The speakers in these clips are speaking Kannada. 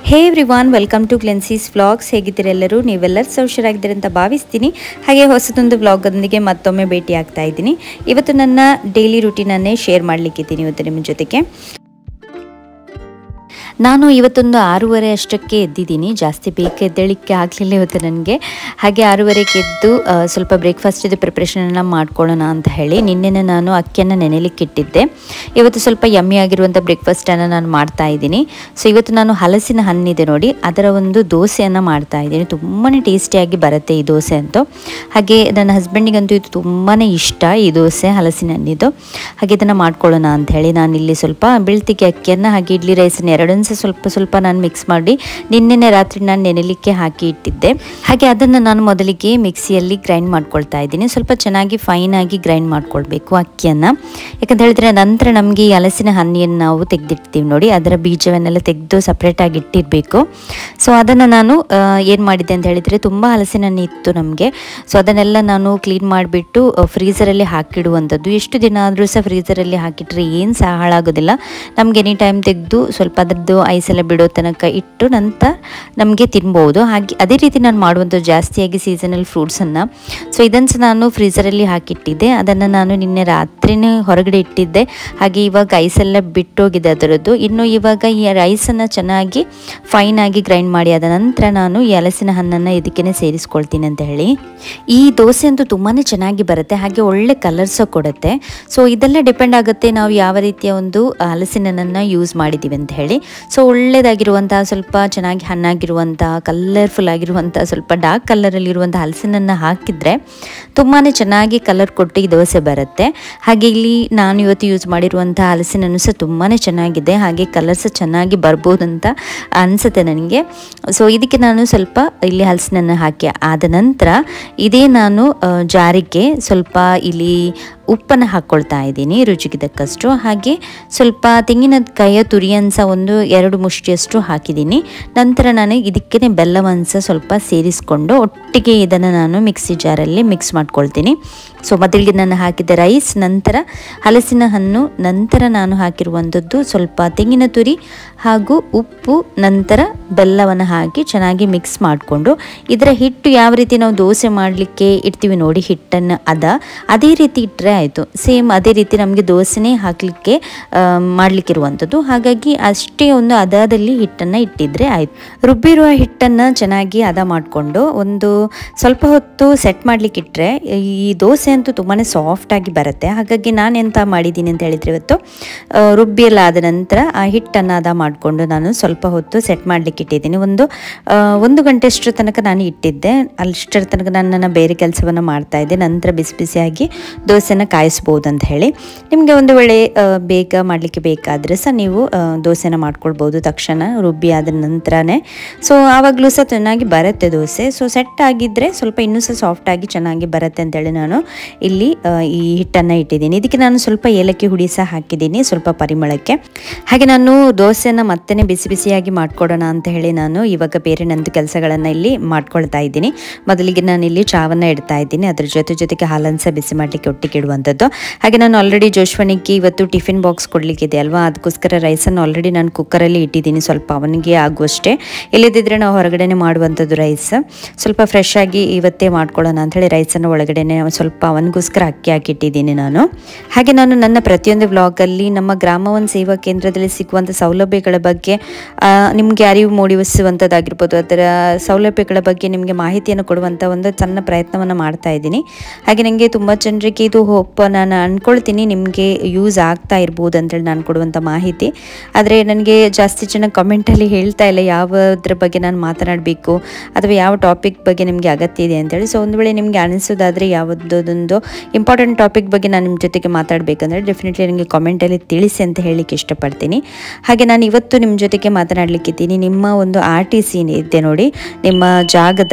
hey everyone welcome to ಕ್ಲೆನ್ಸೀಸ್ ವ್ಲಾಗ್ಸ್ ಹೇಗಿದ್ದೀರ ಎಲ್ಲರೂ ನೀವೆಲ್ಲರೂ ಸೌಶರಾಗಿದ್ದೀರಿ ಅಂತ ಭಾವಿಸ್ತೀನಿ ಹಾಗೆ ಹೊಸದೊಂದು ವ್ಲಾಗೊಂದಿಗೆ ಮತ್ತೊಮ್ಮೆ ಭೇಟಿ ಆಗ್ತಾ ಇದ್ದೀನಿ ಇವತ್ತು ನನ್ನ ಡೈಲಿ ರುಟೀನನ್ನೇ ಶೇರ್ ಮಾಡಲಿಕ್ಕಿದ್ದೀನಿ ಇವತ್ತು ನಿಮ್ಮ ಜೊತೆಗೆ ನಾನು ಇವತ್ತೊಂದು ಆರೂವರೆ ಅಷ್ಟಕ್ಕೆ ಎದ್ದಿದ್ದೀನಿ ಜಾಸ್ತಿ ಬೇಗ ಎದ್ದೇಳಿಕ್ಕೆ ಆಗಲಿಲ್ಲ ಇವತ್ತು ನನಗೆ ಹಾಗೆ ಆರೂವರೆಗೆ ಎದ್ದು ಆ, ಸ್ವಲ್ಪ ಬ್ರೇಕ್ಫಾಸ್ಟಿದು ಪ್ರಿಪ್ರೇಷನನ್ನು ಮಾಡ್ಕೊಳ್ಳೋಣ ಅಂತ ಹೇಳಿ ನಿನ್ನೆನೆ ನಾನು ಅಕ್ಕಿಯನ್ನು ನೆನೆಲಿಕ್ಕೆ ಇಟ್ಟಿದ್ದೆ ಇವತ್ತು ಸ್ವಲ್ಪ ಯಮ್ಮಿ ಆಗಿರುವಂಥ ಬ್ರೇಕ್ಫಾಸ್ಟನ್ನು ನಾನು ಮಾಡ್ತಾ ಇದ್ದೀನಿ ಸೊ ಇವತ್ತು ನಾನು ಹಲಸಿನ ಹಣ್ಣಿದೆ ನೋಡಿ ಅದರ ಒಂದು ದೋಸೆಯನ್ನು ಮಾಡ್ತಾ ಇದ್ದೀನಿ ತುಂಬಾ ಟೇಸ್ಟಿಯಾಗಿ ಬರುತ್ತೆ ಈ ದೋಸೆ ಅಂತೂ ಹಾಗೆ ನನ್ನ ಹಸ್ಬೆಂಡಿಗಂತೂ ಇದು ತುಂಬಾ ಇಷ್ಟ ಈ ದೋಸೆ ಹಲಸಿನ ಹಣ್ಣಿದು ಹಾಗೆ ಇದನ್ನು ಮಾಡ್ಕೊಳ್ಳೋಣ ಅಂತ ಹೇಳಿ ನಾನು ಇಲ್ಲಿ ಸ್ವಲ್ಪ ಬೆಳ್ತಿಗೆ ಅಕ್ಕಿಯನ್ನು ಹಾಗೆ ಇಡ್ಲಿ ರೈಸನ್ನು ಎರಡನ್ನೂ ಸಹ ಸ್ವಲ್ಪ ಸ್ವಲ್ಪ ನಾನು ಮಿಕ್ಸ್ ಮಾಡಿ ನಿನ್ನೆನೆ ರಾತ್ರಿ ನಾನು ನೆನೆಲಿಕ್ಕೆ ಹಾಕಿ ಇಟ್ಟಿದ್ದೆ ಹಾಗೆ ಅದನ್ನು ನಾನು ಮೊದಲಿಗೆ ಮಿಕ್ಸಿಯಲ್ಲಿ ಗ್ರೈಂಡ್ ಮಾಡ್ಕೊಳ್ತಾ ಇದ್ದೀನಿ ಸ್ವಲ್ಪ ಚೆನ್ನಾಗಿ ಫೈನ್ ಆಗಿ ಗ್ರೈಂಡ್ ಮಾಡ್ಕೊಳ್ಬೇಕು ಅಕ್ಕಿಯನ್ನು ಯಾಕಂತ ಹೇಳಿದ್ರೆ ನಂತರ ನಮಗೆ ಈ ಹಲಸಿನ ಹಣ್ಣಿಯನ್ನು ನಾವು ತೆಗೆದಿಡ್ತೀವಿ ನೋಡಿ ಅದರ ಬೀಜವನ್ನೆಲ್ಲ ತೆಗೆದು ಸಪ್ರೇಟಾಗಿ ಇಟ್ಟಿರಬೇಕು ಸೊ ಅದನ್ನು ನಾನು ಏನು ಮಾಡಿದ್ದೆ ಅಂತ ಹೇಳಿದರೆ ತುಂಬ ಹಲಸಿನ ಹಣ್ಣು ಇತ್ತು ನಮಗೆ ಸೊ ಅದನ್ನೆಲ್ಲ ನಾನು ಕ್ಲೀನ್ ಮಾಡಿಬಿಟ್ಟು ಫ್ರೀಸರಲ್ಲಿ ಹಾಕಿಡುವಂಥದ್ದು ಎಷ್ಟು ದಿನ ಆದರೂ ಸಹ ಫ್ರೀಸರಲ್ಲಿ ಹಾಕಿಟ್ರೆ ಏನು ಸಹ ಹಾಳಾಗೋದಿಲ್ಲ ನಮ್ಗೆ ಎನಿ ಟೈಮ್ ತೆಗೆದು ಸ್ವಲ್ಪ ಅದರದ್ದು ಐಸ್ ಎಲ್ಲ ಬಿಡೋ ತನಕ ಇಟ್ಟು ನಂತರ ನಮಗೆ ತಿನ್ಬೋದು ಹಾಗೆ ಅದೇ ರೀತಿ ನಾನು ಮಾಡುವಂಥದ್ದು ಜಾಸ್ತಿಯಾಗಿ ಸೀಸನಲ್ ಫ್ರೂಟ್ಸನ್ನು ಸೊ ಇದನ್ನು ಸಹ ನಾನು ಫ್ರೀಸರಲ್ಲಿ ಹಾಕಿಟ್ಟಿದ್ದೆ ಅದನ್ನು ನಾನು ನಿನ್ನೆ ರಾತ್ರಿನೇ ಹೊರಗಡೆ ಇಟ್ಟಿದ್ದೆ ಹಾಗೆ ಇವಾಗ ಐಸ್ ಎಲ್ಲ ಬಿಟ್ಟೋಗಿದೆ ಅದರದ್ದು ಇನ್ನು ಇವಾಗ ಈ ರೈಸನ್ನು ಚೆನ್ನಾಗಿ ಫೈನ್ ಆಗಿ ಗ್ರೈಂಡ್ ಮಾಡಿ ಆದ ನಂತರ ನಾನು ಈ ಹಲಸಿನ ಹಣ್ಣನ್ನು ಇದಕ್ಕೇ ಸೇರಿಸ್ಕೊಳ್ತೀನಿ ಅಂತ ಹೇಳಿ ಈ ದೋಸೆ ಅಂತೂ ತುಂಬಾ ಚೆನ್ನಾಗಿ ಬರುತ್ತೆ ಹಾಗೆ ಒಳ್ಳೆ ಕಲರ್ಸ ಕೊಡುತ್ತೆ ಸೊ ಇದೆಲ್ಲ ಡಿಪೆಂಡ್ ಆಗುತ್ತೆ ನಾವು ಯಾವ ರೀತಿಯ ಒಂದು ಹಲಸಿನನ್ನು ಯೂಸ್ ಮಾಡಿದ್ದೀವಿ ಅಂತ ಹೇಳಿ ಸೊ ಒಳ್ಳೆಯದಾಗಿರುವಂತಹ ಸ್ವಲ್ಪ ಚೆನ್ನಾಗಿ ಹಣ್ಣಾಗಿರುವಂತಹ ಕಲರ್ಫುಲ್ ಆಗಿರುವಂತಹ ಸ್ವಲ್ಪ ಡಾರ್ಕ್ ಕಲರಲ್ಲಿರುವಂಥ ಹಲಸಿನನ್ನು ಹಾಕಿದರೆ ತುಂಬಾ ಚೆನ್ನಾಗಿ ಕಲರ್ ಕೊಟ್ಟು ಈ ದೋಸೆ ಬರುತ್ತೆ ಹಾಗೆ ಇಲ್ಲಿ ನಾನು ಇವತ್ತು ಯೂಸ್ ಮಾಡಿರುವಂಥ ಹಲಸಿನನ್ನು ಸಹ ತುಂಬಾ ಚೆನ್ನಾಗಿದೆ ಹಾಗೆ ಕಲರ್ ಸಹ ಚೆನ್ನಾಗಿ ಬರ್ಬೋದು ಅಂತ ಅನಿಸುತ್ತೆ ನನಗೆ ಸೊ ಇದಕ್ಕೆ ನಾನು ಸ್ವಲ್ಪ ಇಲ್ಲಿ ಹಲಸಿನನ್ನು ಹಾಕಿ ಆದ ನಂತರ ಇದೇ ನಾನು ಆ, ಜಾರಿಗೆ ಸ್ವಲ್ಪ ಇಲ್ಲಿ ಉಪ್ಪನ್ನು ಹಾಕ್ಕೊಳ್ತಾ ಇದ್ದೀನಿ ರುಚಿಗೆ ತಕ್ಕಷ್ಟು ಹಾಗೆ ಸ್ವಲ್ಪ ತೆಂಗಿನಕಾಯಿಯ ತುರಿಯನ್ನು ಸಹ ಒಂದು ಎರಡು ಮುಷ್ಟಿಯಷ್ಟು ಹಾಕಿದ್ದೀನಿ ನಂತರ ನಾನು ಇದಕ್ಕೆ ಬೆಲ್ಲವನ್ನು ಸಹ ಸ್ವಲ್ಪ ಸೇರಿಸ್ಕೊಂಡು ಒಟ್ಟಿಗೆ ಇದನ್ನು ನಾನು ಮಿಕ್ಸಿ ಜಾರಲ್ಲಿ ಮಿಕ್ಸ್ ಮಾಡ್ಕೊಳ್ತೀನಿ ಸೊ ಮೊದಲಿಗೆ ನಾನು ಹಾಕಿದ ರೈಸ್ ನಂತರ ಹಲಸಿನ ಹಣ್ಣು ನಂತರ ನಾನು ಹಾಕಿರುವಂಥದ್ದು ಸ್ವಲ್ಪ ತೆಂಗಿನ ತುರಿ ಹಾಗೂ ಉಪ್ಪು ನಂತರ ಬೆಲ್ಲವನ್ನು ಹಾಕಿ ಚೆನ್ನಾಗಿ ಮಿಕ್ಸ್ ಮಾಡಿಕೊಂಡು ಇದರ ಹಿಟ್ಟು ಯಾವ ರೀತಿ ನಾವು ದೋಸೆ ಮಾಡಲಿಕ್ಕೆ ಇಡ್ತೀವಿ ನೋಡಿ ಹಿಟ್ಟನ್ನು ಅದ ಅದೇ ರೀತಿ ಇಟ್ಟರೆ ಆಯಿತು ಸೇಮ್ ಅದೇ ರೀತಿ ನಮಗೆ ದೋಸೆನೇ ಹಾಕಲಿಕ್ಕೆ ಮಾಡಲಿಕ್ಕಿರುವಂಥದ್ದು ಹಾಗಾಗಿ ಅಷ್ಟೇ ಒಂದು ಅದದಲ್ಲಿ ಹಿಟ್ಟನ್ನು ಇಟ್ಟಿದ್ರೆ ಆಯಿತು ರುಬ್ಬಿರುವ ಹಿಟ್ಟನ್ನು ಚೆನ್ನಾಗಿ ಹದ ಮಾಡಿಕೊಂಡು ಒಂದು ಸ್ವಲ್ಪ ಹೊತ್ತು ಸೆಟ್ ಮಾಡಲಿಕ್ಕೆ ಇಟ್ಟರೆ ಈ ದೋಸೆ ಅಂತೂ ತುಂಬಾ ಸಾಫ್ಟಾಗಿ ಬರುತ್ತೆ ಹಾಗಾಗಿ ನಾನು ಎಂತ ಮಾಡಿದ್ದೀನಿ ಅಂತ ಹೇಳಿದರೆ ಇವತ್ತು ಆ, ರುಬ್ಬಿ ಎಲ್ಲ ಆದ ನಂತರ ಆ ಹಿಟ್ಟನ್ನು ಹದ ಮಾಡಿಕೊಂಡು ನಾನು ಸ್ವಲ್ಪ ಹೊತ್ತು ಸೆಟ್ ಮಾಡಲಿಕ್ಕೆ ಇಟ್ಟಿದ್ದೀನಿ ಒಂದು ಆ, ಒಂದು ಗಂಟೆಯಷ್ಟು ತನಕ ನಾನು ಇಟ್ಟಿದ್ದೆ ಅಷ್ಟರ ತನಕ ನಾನು ನನ್ನ ಬೇರೆ ಕೆಲಸವನ್ನು ಮಾಡ್ತಾ ಇದ್ದೆ ನಂತರ ಬಿಸಿ ಬಿಸಿಯಾಗಿ ದೋಸೆನ ಕಾಯಿಸ್ಬೋದು ಅಂತ ಹೇಳಿ ನಿಮಗೆ ಒಂದು ವೇಳೆ ಆ, ಬೇಗ ಮಾಡಲಿಕ್ಕೆ ಬೇಕಾದರೆ ಸಹ ನೀವು ಆ, ದೋಸೆನ ಮಾಡ್ಕೊಳ್ಬೋದು ತಕ್ಷಣ ರುಬ್ಬಿ ಆದ ನಂತರನೇ ಸೊ ಆವಾಗಲೂ ಸಹ ಚೆನ್ನಾಗಿ ಬರುತ್ತೆ ದೋಸೆ ಸೊ ಸೆಟ್ ಆಗಿದ್ದರೆ ಸ್ವಲ್ಪ ಇನ್ನೂ ಸಹ ಸಾಫ್ಟ್ ಆಗಿ ಚೆನ್ನಾಗಿ ಬರುತ್ತೆ ಅಂತೇಳಿ ನಾನು ಇಲ್ಲಿ ಆ, ಈ ಹಿಟ್ಟನ್ನು ಇಟ್ಟಿದ್ದೀನಿ ಇದಕ್ಕೆ ನಾನು ಸ್ವಲ್ಪ ಏಲಕ್ಕಿ ಹುಡಿ ಸಹ ಹಾಕಿದ್ದೀನಿ ಸ್ವಲ್ಪ ಪರಿಮಳಕ್ಕೆ ಹಾಗೆ ನಾನು ದೋಸೆನ ಮತ್ತೆ ಬಿಸಿ ಬಿಸಿಯಾಗಿ ಮಾಡ್ಕೊಡೋಣ ಅಂತ ಹೇಳಿ ನಾನು ಇವಾಗ ಬೇರೆ ನಂದು ಕೆಲಸಗಳನ್ನು ಇಲ್ಲಿ ಮಾಡ್ಕೊಳ್ತಾ ಇದ್ದೀನಿ ಮೊದಲಿಗೆ ನಾನು ಇಲ್ಲಿ ಚಾವನ್ನು ಇಡ್ತಾ ಇದ್ದೀನಿ ಅದ್ರ ಜೊತೆ ಜೊತೆಗೆ ಹಾಲನ್ನು ಸಹ ಬಿಸಿ ಮಾಡಲಿಕ್ಕೆ ಒಟ್ಟಿಗೆ ಇಡುವಂಥದ್ದು ಹಾಗೆ ನಾನು ಆಲ್ರೆಡಿ ಜೋಶ್ವನಿಗೆ ಇವತ್ತು ಟಿಫಿನ್ ಬಾಕ್ಸ್ ಕೊಡಲಿಕ್ಕಿದೆ ಅಲ್ವಾ ಅದಕ್ಕೋಸ್ಕರ ರೈಸನ್ನು ಆಲ್ರೆಡಿ ನಾನು ಕುಕ್ಕರಲ್ಲಿ ಇಟ್ಟಿದ್ದೀನಿ ಸ್ವಲ್ಪ ಅವನಿಗೆ ಆಗುವಷ್ಟೇ ಇಲ್ಲದಿದ್ದರೆ ನಾವು ಹೊರಗಡೆನೆ ಮಾಡುವಂಥದ್ದು ರೈಸ್ ಸ್ವಲ್ಪ ಫ್ರೆಶ್ ಆಗಿ ಇವತ್ತೇ ಮಾಡ್ಕೊಳ್ಳೋಣ ಅಂಥೇಳಿ ರೈಸನ್ನು ಒಳಗಡೆನೆ ಸ್ವಲ್ಪ ಅವನಿಗೋಸ್ಕರ ಅಕ್ಕಿ ಹಾಕಿಟ್ಟಿದ್ದೀನಿ ನಾನು ಹಾಗೆ ನಾನು ನನ್ನ ಪ್ರತಿಯೊಂದು ವ್ಲಾಗಲ್ಲಿ ನಮ್ಮ ಗ್ರಾಮವನ್ ಸೇವಾ ಕೇಂದ್ರದಲ್ಲಿ ಸಿಗುವಂಥ ಸೌಲಭ್ಯಗಳ ಬಗ್ಗೆ ನಿಮಗೆ ಅರಿವು ಮೂಡಿಸುವಂಥದ್ದಾಗಿರ್ಬೋದು ಅದರ ಸೌಲಭ್ಯಗಳ ಬಗ್ಗೆ ನಿಮಗೆ ಮಾಹಿತಿಯನ್ನು ಕೊಡುವಂಥ ಒಂದು ಸಣ್ಣ ಪ್ರಯತ್ನವನ್ನು ಮಾಡ್ತಾ ಇದ್ದೀನಿ ಹಾಗೆ ನನಗೆ ತುಂಬ ಜನರಿಗೆ ಇದು ಹೋಪ್ ನಾನು ಅಂದ್ಕೊಳ್ತೀನಿ ನಿಮಗೆ ಯೂಸ್ ಆಗ್ತಾ ಇರ್ಬೋದು ಅಂತೇಳಿ ನಾನು ಕೊಡುವಂಥ ಮಾಹಿತಿ ಆದರೆ ನನಗೆ ಜಾಸ್ತಿ ಜನ ಕಮೆಂಟಲ್ಲಿ ಹೇಳ್ತಾ ಇಲ್ಲ ಯಾವುದ್ರ ಬಗ್ಗೆ ನಾನು ಮಾತನಾಡಬೇಕು ಅಥವಾ ಯಾವ ಟಾಪಿಕ್ ಬಗ್ಗೆ ನಿಮಗೆ ಅಗತ್ಯ ಇದೆ ಅಂತೇಳಿ ಸೊ ಒಂದು ವೇಳೆ ನಿಮಗೆ ಅನಿಸೋದಾದರೆ ಯಾವುದೊಂದು ಇಂಪಾರ್ಟೆಂಟ್ ಟಾಪಿಕ್ ಬಗ್ಗೆ ನಾನು ನಿಮ್ಮ ಜೊತೆಗೆ ಮಾತಾಡಬೇಕಂದ್ರೆ ಡೆಫಿನೆಟ್ಲಿ ನನಗೆ ಕಾಮೆಂಟಲ್ಲಿ ತಿಳಿಸಿ ಅಂತ ಹೇಳಲಿಕ್ಕೆ ಇಷ್ಟಪಡ್ತೀನಿ ಹಾಗೆ ನಾನು ಇವತ್ತು ನಿಮ್ಮ ಜೊತೆಗೆ ಮಾತನಾಡಲಿಕ್ಕಿದ್ದೀನಿ ನಿಮ್ಮ ಒಂದು ಆರ್ ಟಿ ಸಿ ಇದೆ ನೋಡಿ ನಿಮ್ಮ ಜಾಗದ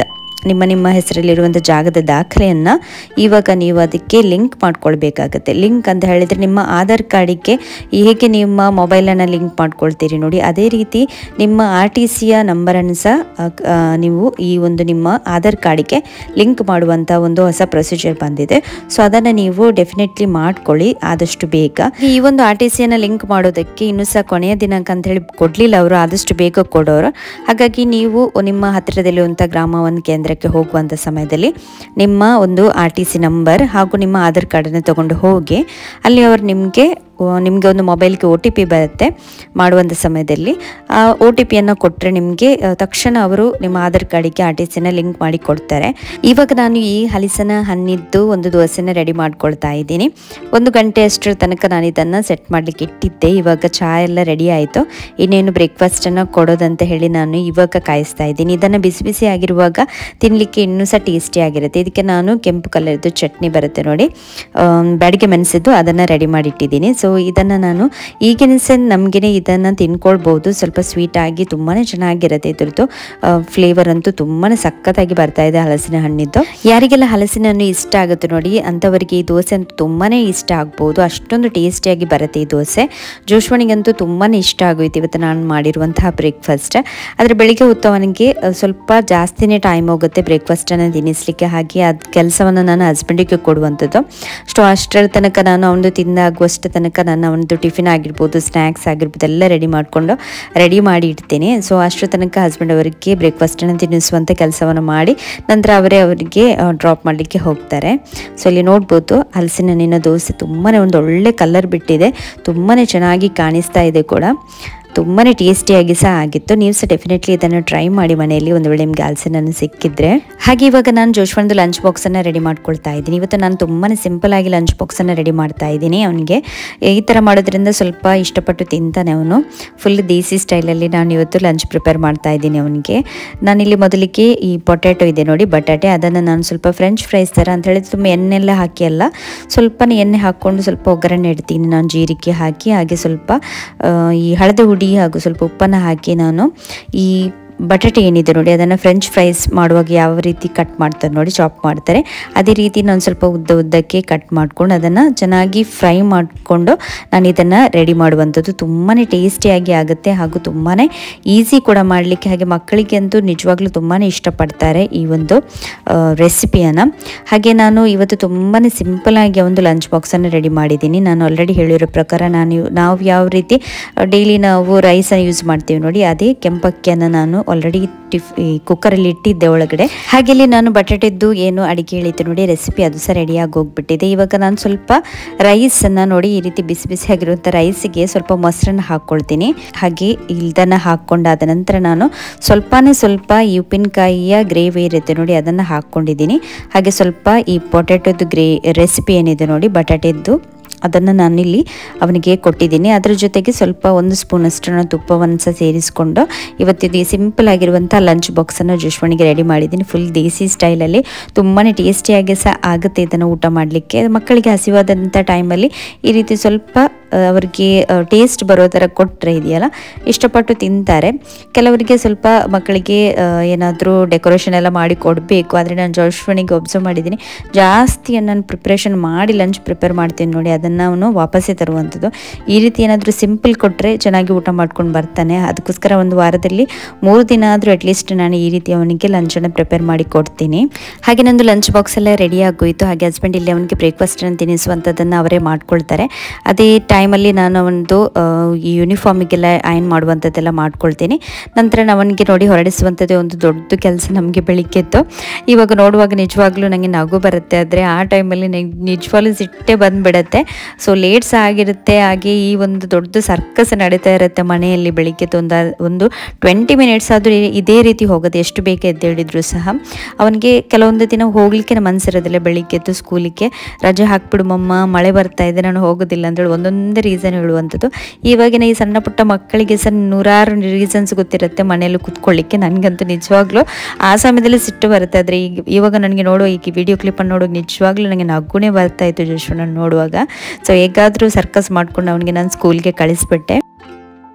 ನಿಮ್ಮ ನಿಮ್ಮ ಹೆಸರಲ್ಲಿರುವಂಥ ಜಾಗದ ದಾಖಲೆಯನ್ನು ಇವಾಗ ನೀವು ಅದಕ್ಕೆ ಲಿಂಕ್ ಮಾಡ್ಕೊಳ್ಬೇಕಾಗತ್ತೆ ಲಿಂಕ್ ಅಂತ ಹೇಳಿದರೆ ನಿಮ್ಮ ಆಧಾರ್ ಕಾರ್ಡಿಗೆ ಹೇಗೆ ನಿಮ್ಮ ಮೊಬೈಲನ್ನು ಲಿಂಕ್ ಮಾಡ್ಕೊಳ್ತೀರಿ ನೋಡಿ ಅದೇ ರೀತಿ ನಿಮ್ಮ ಆರ್ ಟಿ ಸಿಯ ನಂಬರನ್ನು ಸಹ ಆ, ಆ, ನೀವು ಈ ಒಂದು ನಿಮ್ಮ ಆಧಾರ್ ಕಾರ್ಡಿಗೆ ಲಿಂಕ್ ಮಾಡುವಂಥ ಒಂದು ಹೊಸ ಪ್ರೊಸೀಜರ್ ಬಂದಿದೆ ಸೊ ಅದನ್ನು ನೀವು ಡೆಫಿನೆಟ್ಲಿ ಮಾಡ್ಕೊಳ್ಳಿ ಆದಷ್ಟು ಬೇಗ ಈ ಒಂದು ಆರ್ ಟಿ ಸಿಯನ್ನು ಲಿಂಕ್ ಮಾಡೋದಕ್ಕೆ ಇನ್ನೂ ಸಹ ಕೊನೆಯ ದಿನಾಂಕ ಅಂತ ಹೇಳಿ ಕೊಡಲಿಲ್ಲ ಅವರು ಆದಷ್ಟು ಬೇಗ ಕೊಡೋರು ಹಾಗಾಗಿ ನೀವು ನಿಮ್ಮ ಹತ್ತಿರದಲ್ಲಿರುವಂಥ ಗ್ರಾಮ ಒಂದು ಕೇಂದ್ರಕ್ಕೆ ಹೋಗುವಂಥ ಸಮಯದಲ್ಲಿ ನಿಮ್ಮ ಒಂದು ಆರ್ ಟಿ ಸಿ ನಂಬರ್ ಹಾಗೂ ನಿಮ್ಮ ಆಧಾರ್ ಕಾರ್ಡನ್ನು ತಗೊಂಡು ಹೋಗಿ ಅಲ್ಲಿ ಅವರು ನಿಮಗೆ ನಿಮಗೆ ಒಂದು ಮೊಬೈಲ್ಗೆ ಒ ಟಿ ಪಿ ಬರುತ್ತೆ ಮಾಡುವಂಥ ಸಮಯದಲ್ಲಿ ಆ ಒ ಟಿ ಪಿಯನ್ನು ಕೊಟ್ಟರೆ ನಿಮಗೆ ಆ, ತಕ್ಷಣ ಅವರು ನಿಮ್ಮ ಆಧಾರ್ ಕಾರ್ಡಿಗೆ ಆರ್ ಟಿ ಸಿನ ಲಿಂಕ್ ಮಾಡಿ ಕೊಡ್ತಾರೆ ಇವಾಗ ನಾನು ಈ ಹಲಿಸನ ಹಣ್ಣಿದ್ದು ಒಂದು ದೋಸೆನ ರೆಡಿ ಮಾಡ್ಕೊಳ್ತಾ ಇದ್ದೀನಿ ಒಂದು ಗಂಟೆ ಅಷ್ಟರ ತನಕ ನಾನು ಇದನ್ನು ಸೆಟ್ ಮಾಡಲಿಕ್ಕೆ ಇಟ್ಟಿದ್ದೆ ಇವಾಗ ಚಹಾ ಎಲ್ಲ ರೆಡಿ ಆಯಿತು ಇನ್ನೇನು ಬ್ರೇಕ್ಫಾಸ್ಟನ್ನು ಕೊಡೋದಂತ ಹೇಳಿ ನಾನು ಇವಾಗ ಕಾಯಿಸ್ತಾ ಇದ್ದೀನಿ ಇದನ್ನು ಬಿಸಿ ಬಿಸಿ ಆಗಿರುವಾಗ ತಿನ್ನಲಿಕ್ಕೆ ಇನ್ನೂ ಸಹ ಟೇಸ್ಟಿ ಆಗಿರುತ್ತೆ ಇದಕ್ಕೆ ನಾನು ಕೆಂಪು ಕಲರ್ದು ಚಟ್ನಿ ಬರುತ್ತೆ ನೋಡಿ ಆಮ್, ಬ್ಯಾಡಿಗೆ ಮೆಣಸಿದ್ದು ಅದನ್ನು ರೆಡಿ ಮಾಡಿಟ್ಟಿದ್ದೀನಿ ಸೊ ಇದನ್ನು ನಾನು ಈಗಿನ ಸಹ ನಮಗೇ ಇದನ್ನು ತಿನ್ಕೊಳ್ಬೋದು ಸ್ವಲ್ಪ ಸ್ವೀಟ್ ಆಗಿ ತುಂಬಾ ಚೆನ್ನಾಗಿರುತ್ತೆ ಇದ್ರದ್ದು ಫ್ಲೇವರ್ ಅಂತೂ ತುಂಬಾ ಸಖತ್ತಾಗಿ ಬರ್ತಾ ಇದೆ ಹಲಸಿನ ಹಣ್ಣಿದ್ದು ಯಾರಿಗೆಲ್ಲ ಹಲಸಿನ ಹಣ್ಣು ಇಷ್ಟ ಆಗುತ್ತೆ ನೋಡಿ ಅಂಥವರಿಗೆ ಈ ದೋಸೆ ಅಂತೂ ತುಂಬಾ ಇಷ್ಟ ಆಗ್ಬೋದು ಅಷ್ಟೊಂದು ಟೇಸ್ಟಿಯಾಗಿ ಬರುತ್ತೆ ಈ ದೋಸೆ ಜೋಶ್ವಣಿಗಂತೂ ತುಂಬಾ ಇಷ್ಟ ಆಗೋಯ್ತು ಇವತ್ತು ನಾನು ಮಾಡಿರುವಂತಹ ಬ್ರೇಕ್ಫಾಸ್ಟ್ ಆದರೆ ಬೆಳಿಗ್ಗೆ ಹೊತ್ತು ಅವನಿಗೆ ಆ, ಸ್ವಲ್ಪ ಜಾಸ್ತಿನೇ ಟೈಮ್ ಹೋಗುತ್ತೆ ಬ್ರೇಕ್ಫಾಸ್ಟನ್ನು ತಿನ್ನಿಸ್ಲಿಕ್ಕೆ ಹಾಗೆ ಅದು ಕೆಲಸವನ್ನು ನಾನು ಹಸ್ಬೆಂಡಿಗೆ ಕೊಡುವಂಥದ್ದು ಸೊ ಅಷ್ಟರ ತನಕ ನಾನು ಅವನದು ತಿಂದಾಗುವಷ್ಟು ತನಕ ನಾನು ಅವನದು ಟಿಫಿನ್ ಆಗಿರ್ಬೋದು ಸ್ನ್ಯಾಕ್ಸ್ ಆಗಿರ್ಬೋದು ಎಲ್ಲ ರೆಡಿ ಮಾಡಿಕೊಂಡು ರೆಡಿ ಮಾಡಿ ಇಡ್ತೀನಿ ಸೊ ಅಷ್ಟರ ತನಕ ಹಸ್ಬೆಂಡ್ ಅವರಿಗೆ ಬ್ರೇಕ್ಫಾಸ್ಟನ್ನು ತಿನ್ನಿಸುವಂಥ ಕೆಲಸವನ್ನು ಮಾಡಿ ನಂತರ ಅವರೇ ಅವರಿಗೆ ಡ್ರಾಪ್ ಮಾಡಲಿಕ್ಕೆ ಹೋಗ್ತಾರೆ ಸೊ ಇಲ್ಲಿ ನೋಡ್ಬೋದು ಹಲಸಿನ ಹಣ್ಣಿನ ದೋಸೆ ತುಂಬಾ ಒಂದು ಒಳ್ಳೆ ಕಲರ್ ಬಿಟ್ಟಿದೆ ತುಂಬಾ ಚೆನ್ನಾಗಿ ಕಾಣಿಸ್ತಾ ಇದೆ ಕೂಡ ತುಂಬಾ ಟೇಸ್ಟಿಯಾಗಿ ಸಹ ಆಗಿತ್ತು ನೀವು ಸಹ ಡೆಫಿನೆಟ್ಲಿ ಇದನ್ನು ಟ್ರೈ ಮಾಡಿ ಮನೆಯಲ್ಲಿ ಒಂದು ವೇಳೆ ನಿಮಗೆ ಹಲಸಿನನ್ನು ಸಿಕ್ಕಿದ್ರೆ ಹಾಗೆ ಇವಾಗ ನಾನು ಜೋಶ್ವನ್ದು ಲಂಚ್ ಬಾಕ್ಸನ್ನು ರೆಡಿ ಮಾಡ್ಕೊಳ್ತಾ ಇದ್ದೀನಿ ಇವತ್ತು ನಾನು ತುಂಬಾ ಸಿಂಪಲ್ ಆಗಿ ಲಂಚ್ ಬಾಕ್ಸನ್ನು ರೆಡಿ ಮಾಡ್ತಾ ಇದ್ದೀನಿ ಅವನಿಗೆ ಈ ಥರ ಮಾಡೋದ್ರಿಂದ ಸ್ವಲ್ಪ ಇಷ್ಟಪಟ್ಟು ತಿಂತಾನೆ ಅವನು ಫುಲ್ ದೇಸಿ ಸ್ಟೈಲಲ್ಲಿ ನಾನು ಇವತ್ತು ಲಂಚ್ ಪ್ರಿಪೇರ್ ಮಾಡ್ತಾ ಇದ್ದೀನಿ ಅವನಿಗೆ ನಾನಿಲ್ಲಿ ಮೊದಲಿಗೆ ಈ ಪೊಟ್ಯಾಟೊ ಇದೆ ನೋಡಿ ಬಟಾಟೆ ಅದನ್ನು ನಾನು ಸ್ವಲ್ಪ ಫ್ರೆಂಚ್ ಫ್ರೈಸ್ ಥರ ಅಂತ ಹೇಳಿ ತುಂಬ ಎಣ್ಣೆಲ್ಲ ಹಾಕಿ ಅಲ್ಲ ಸ್ವಲ್ಪನೇ ಎಣ್ಣೆ ಹಾಕ್ಕೊಂಡು ಸ್ವಲ್ಪ ಒಗ್ಗರಣೆ ಇಡ್ತೀನಿ ನಾನು ಜೀರಿಗೆ ಹಾಕಿ ಹಾಗೆ ಸ್ವಲ್ಪ ಆ, ಈ ಹಳದಿ ಹುಡಿ ಹಾಗೂ ಸ್ವಲ್ಪ ಉಪ್ಪನ್ನು ಹಾಕಿ ನಾನು ಈ ಬಟಾಟೆ ಏನಿದೆ ನೋಡಿ ಅದನ್ನು ಫ್ರೆಂಚ್ ಫ್ರೈಸ್ ಮಾಡುವಾಗ ಯಾವ ರೀತಿ ಕಟ್ ಮಾಡ್ತಾರೆ ನೋಡಿ ಚಾಪ್ ಮಾಡ್ತಾರೆ ಅದೇ ರೀತಿ ನಾನು ಸ್ವಲ್ಪ ಉದ್ದ ಉದ್ದಕ್ಕೆ ಕಟ್ ಮಾಡ್ಕೊಂಡು ಅದನ್ನು ಚೆನ್ನಾಗಿ ಫ್ರೈ ಮಾಡಿಕೊಂಡು ನಾನು ಇದನ್ನು ರೆಡಿ ಮಾಡುವಂಥದ್ದು ತುಂಬಾ ಟೇಸ್ಟಿಯಾಗಿ ಆಗುತ್ತೆ ಹಾಗೂ ತುಂಬಾ ಈಸಿ ಕೂಡ ಮಾಡಲಿಕ್ಕೆ ಹಾಗೆ ಮಕ್ಕಳಿಗೆ ಅಂತೂ ನಿಜವಾಗ್ಲೂ ತುಂಬಾ ಇಷ್ಟಪಡ್ತಾರೆ ಈ ಒಂದು ರೆಸಿಪಿಯನ್ನು ಹಾಗೆ ನಾನು ಇವತ್ತು ತುಂಬಾ ಸಿಂಪಲಾಗಿ ಒಂದು ಲಂಚ್ ಬಾಕ್ಸನ್ನು ರೆಡಿ ಮಾಡಿದ್ದೀನಿ ನಾನು ಆಲ್ರೆಡಿ ಹೇಳಿರೋ ಪ್ರಕಾರ ನಾನು ಇವ್- ನಾವು ಯಾವ ರೀತಿ ಡೈಲಿ ನಾವು ರೈಸನ್ನು ಯೂಸ್ ಮಾಡ್ತೀವಿ ನೋಡಿ ಅದೇ ಕೆಂಪಕ್ಕಿಯನ್ನು ನಾನು ಆಲ್ರೆಡಿ ಟಿಫ್ ಈ ಕುಕ್ಕರಲ್ಲಿ ಇಟ್ಟಿದ್ದೆ ಒಳಗಡೆ ಹಾಗೆ ಇಲ್ಲಿ ನಾನು ಬಟಾಟೆದ್ದು ಏನು ಅಡಿಗೆ ಹೇಳಿತ್ತು ನೋಡಿ ರೆಸಿಪಿ ಅದು ಸಹ ರೆಡಿಯಾಗಿ ಹೋಗ್ಬಿಟ್ಟಿದೆ ಇವಾಗ ನಾನು ಸ್ವಲ್ಪ ರೈಸನ್ನು ನೋಡಿ ಈ ರೀತಿ ಬಿಸಿ ಬಿಸಿ ಆಗಿರುವಂಥ ರೈಸಿಗೆ ಸ್ವಲ್ಪ ಮೊಸರನ್ನ ಹಾಕ್ಕೊಳ್ತೀನಿ ಹಾಗೆ ಇದನ್ನು ಹಾಕ್ಕೊಂಡಾದ ನಂತರ ನಾನು ಸ್ವಲ್ಪನೇ ಸ್ವಲ್ಪ ಈ ಉಪ್ಪಿನಕಾಯಿಯ ಗ್ರೇವಿ ಇರುತ್ತೆ ನೋಡಿ ಅದನ್ನು ಹಾಕ್ಕೊಂಡಿದ್ದೀನಿ ಹಾಗೆ ಸ್ವಲ್ಪ ಈ ಪೊಟ್ಯಾಟೊದು ಗ್ರೇ ರೆಸಿಪಿ ಏನಿದೆ ನೋಡಿ ಬಟಾಟೆದ್ದು ಅದನ್ನು ನಾನಿಲ್ಲಿ ಅವನಿಗೆ ಕೊಟ್ಟಿದ್ದೀನಿ ಅದರ ಜೊತೆಗೆ ಸ್ವಲ್ಪ ಒಂದು ಸ್ಪೂನಷ್ಟು ನಾನು ತುಪ್ಪವನ್ನು ಸಹ ಸೇರಿಸ್ಕೊಂಡು ಇವತ್ತಿದು ಈ ಸಿಂಪಲ್ ಆಗಿರುವಂಥ ಲಂಚ್ ಬಾಕ್ಸನ್ನು ಜೋಶ್ವಣಿಗೆ ರೆಡಿ ಮಾಡಿದ್ದೀನಿ ಫುಲ್ ದೇಸಿ ಸ್ಟೈಲಲ್ಲಿ ತುಂಬಾ ಟೇಸ್ಟಿಯಾಗಿ ಸಹ ಆಗುತ್ತೆ ಇದನ್ನು ಊಟ ಮಾಡಲಿಕ್ಕೆ ಮಕ್ಕಳಿಗೆ ಹಸಿವಾದಂಥ ಟೈಮಲ್ಲಿ ಈ ರೀತಿ ಸ್ವಲ್ಪ ಆ, ಅವರಿಗೆ ಟೇಸ್ಟ್ ಬರೋ ಥರ ಕೊಟ್ಟರೆ ಇದೆಯಲ್ಲ ಇಷ್ಟಪಟ್ಟು ತಿಂತಾರೆ ಕೆಲವರಿಗೆ ಸ್ವಲ್ಪ ಮಕ್ಕಳಿಗೆ ಏನಾದರೂ ಡೆಕೋರೇಷನ್ ಎಲ್ಲ ಮಾಡಿ ಕೊಡಬೇಕು ಆದರೆ ನಾನು ಜೋಶ್ವಣಿಗೆ ಒಬ್ಸರ್ವ್ ಮಾಡಿದ್ದೀನಿ ಜಾಸ್ತಿ ನಾನು ಪ್ರಿಪ್ರೇಷನ್ ಮಾಡಿ ಲಂಚ್ ಪ್ರಿಪೇರ್ ಮಾಡ್ತೀನಿ ನೋಡಿ ಅದನ್ನು ಅವನು ವಾಪಸ್ಸೇ ತರುವಂಥದ್ದು ಈ ರೀತಿ ಏನಾದರೂ ಸಿಂಪಲ್ ಕೊಟ್ಟರೆ ಚೆನ್ನಾಗಿ ಊಟ ಮಾಡ್ಕೊಂಡು ಬರ್ತಾನೆ ಅದಕ್ಕೋಸ್ಕರ ಒಂದು ವಾರದಲ್ಲಿ ಮೂರು ದಿನ ಆದರೂ ಅಟ್ಲೀಸ್ಟ್ ನಾನು ಈ ರೀತಿ ಅವನಿಗೆ ಲಂಚನ್ನು ಪ್ರಿಪೇರ್ ಮಾಡಿ ಕೊಡ್ತೀನಿ ಹಾಗೆ ನಂದು ಲಂಚ್ ಬಾಕ್ಸ್ ಎಲ್ಲ ರೆಡಿ ಆಗೋಯಿತು ಹಾಗೆ ಹಸ್ಬೆಂಡ್ ಇಲ್ಲಿ ಅವನಿಗೆ ಬ್ರೇಕ್ಫಾಸ್ಟನ್ನು ತಿನ್ನಿಸುವಂಥದ್ದನ್ನು ಅವರೇ ಮಾಡ್ಕೊಳ್ತಾರೆ ಅದೇ ಟೈಮಲ್ಲಿ ನಾನು ಅವನದು ಈ ಯೂನಿಫಾರ್ಮಿಗೆಲ್ಲ ಅಯನ್ ಮಾಡುವಂಥದ್ದೆಲ್ಲ ಮಾಡ್ಕೊಳ್ತೀನಿ ನಂತರ ನಾನು ಅವನಿಗೆ ನೋಡಿ ಹೊರಡಿಸುವಂಥದ್ದೇ ಒಂದು ದೊಡ್ಡ ಕೆಲಸ ನಮಗೆ ಬೆಳಿಗ್ಗೆದ್ದು ಇವಾಗ ನೋಡುವಾಗ ನಿಜವಾಗ್ಲೂ ನನಗೆ ನಗು ಬರುತ್ತೆ ಆದರೆ ಆ ಟೈಮಲ್ಲಿ ನಿಜವಾಗ್ಲೂ ಸಿಟ್ಟೆ ಬಂದುಬಿಡತ್ತೆ ಸೊ ಲೇಟ್ಸ್ ಆಗಿರುತ್ತೆ ಹಾಗೆ ಈ ಒಂದು ದೊಡ್ಡ ಸರ್ಕಸ್ ನಡೀತಾ ಇರುತ್ತೆ ಮನೆಯಲ್ಲಿ ಬೆಳಿಗ್ಗೆದ್ದು ಒಂದು ಒಂದು ಟ್ವೆಂಟಿ ಮಿನಿಟ್ಸ್ ಆದರೂ ಇದೇ ರೀತಿ ಹೋಗೋದು ಎಷ್ಟು ಬೇಕೆ ಎದ್ದೇಳಿದ್ರು ಸಹ ಅವನಿಗೆ ಕೆಲವೊಂದು ದಿನ ಹೋಗಲಿಕ್ಕೆ ಮನಸ್ಸಿರೋದಿಲ್ಲ ಬೆಳಿಗ್ಗೆದ್ದು ಸ್ಕೂಲಿಗೆ ರಜೆ ಹಾಕ್ಬಿಡು ಮಮ್ಮ ಮಳೆ ಬರ್ತಾ ಇದೆ ನಾನು ಹೋಗೋದಿಲ್ಲ ಅಂತೇಳಿ ಒಂದೊಂದೇ ರೀಸನ್ ಹೇಳುವಂಥದ್ದು ಇವಾಗಿನ ಈ ಸಣ್ಣ ಪುಟ್ಟ ಮಕ್ಕಳಿಗೆ ಸಹ ನೂರಾರು ರೀಸನ್ಸ್ ಗೊತ್ತಿರುತ್ತೆ ಮನೆಯಲ್ಲಿ ಕುತ್ಕೊಳ್ಳಿಕ್ಕೆ ನನಗಂತೂ ನಿಜವಾಗ್ಲೂ ಆ ಸಮಯದಲ್ಲಿ ಸಿಟ್ಟು ಬರುತ್ತೆ ಆದರೆ ಈಗ ಇವಾಗ ನನಗೆ ನೋಡುವ ಈಗ ವಿಡಿಯೋ ಕ್ಲಿಪ್ಪನ್ನು ನೋಡುವಾಗ ನಿಜವಾಗ್ಲೂ ನನಗೆ ನಗುನೇ ಬರ್ತಾ ಇತ್ತು ಜೋಶ್ವನ ನೋಡುವಾಗ ಸೊ ಹೇಗಾದರೂ ಸರ್ಕಸ್ ಮಾಡ್ಕೊಂಡು ಅವನಿಗೆ ನಾನು ಸ್ಕೂಲ್ಗೆ ಕಳಿಸ್ಬಿಟ್ಟೆ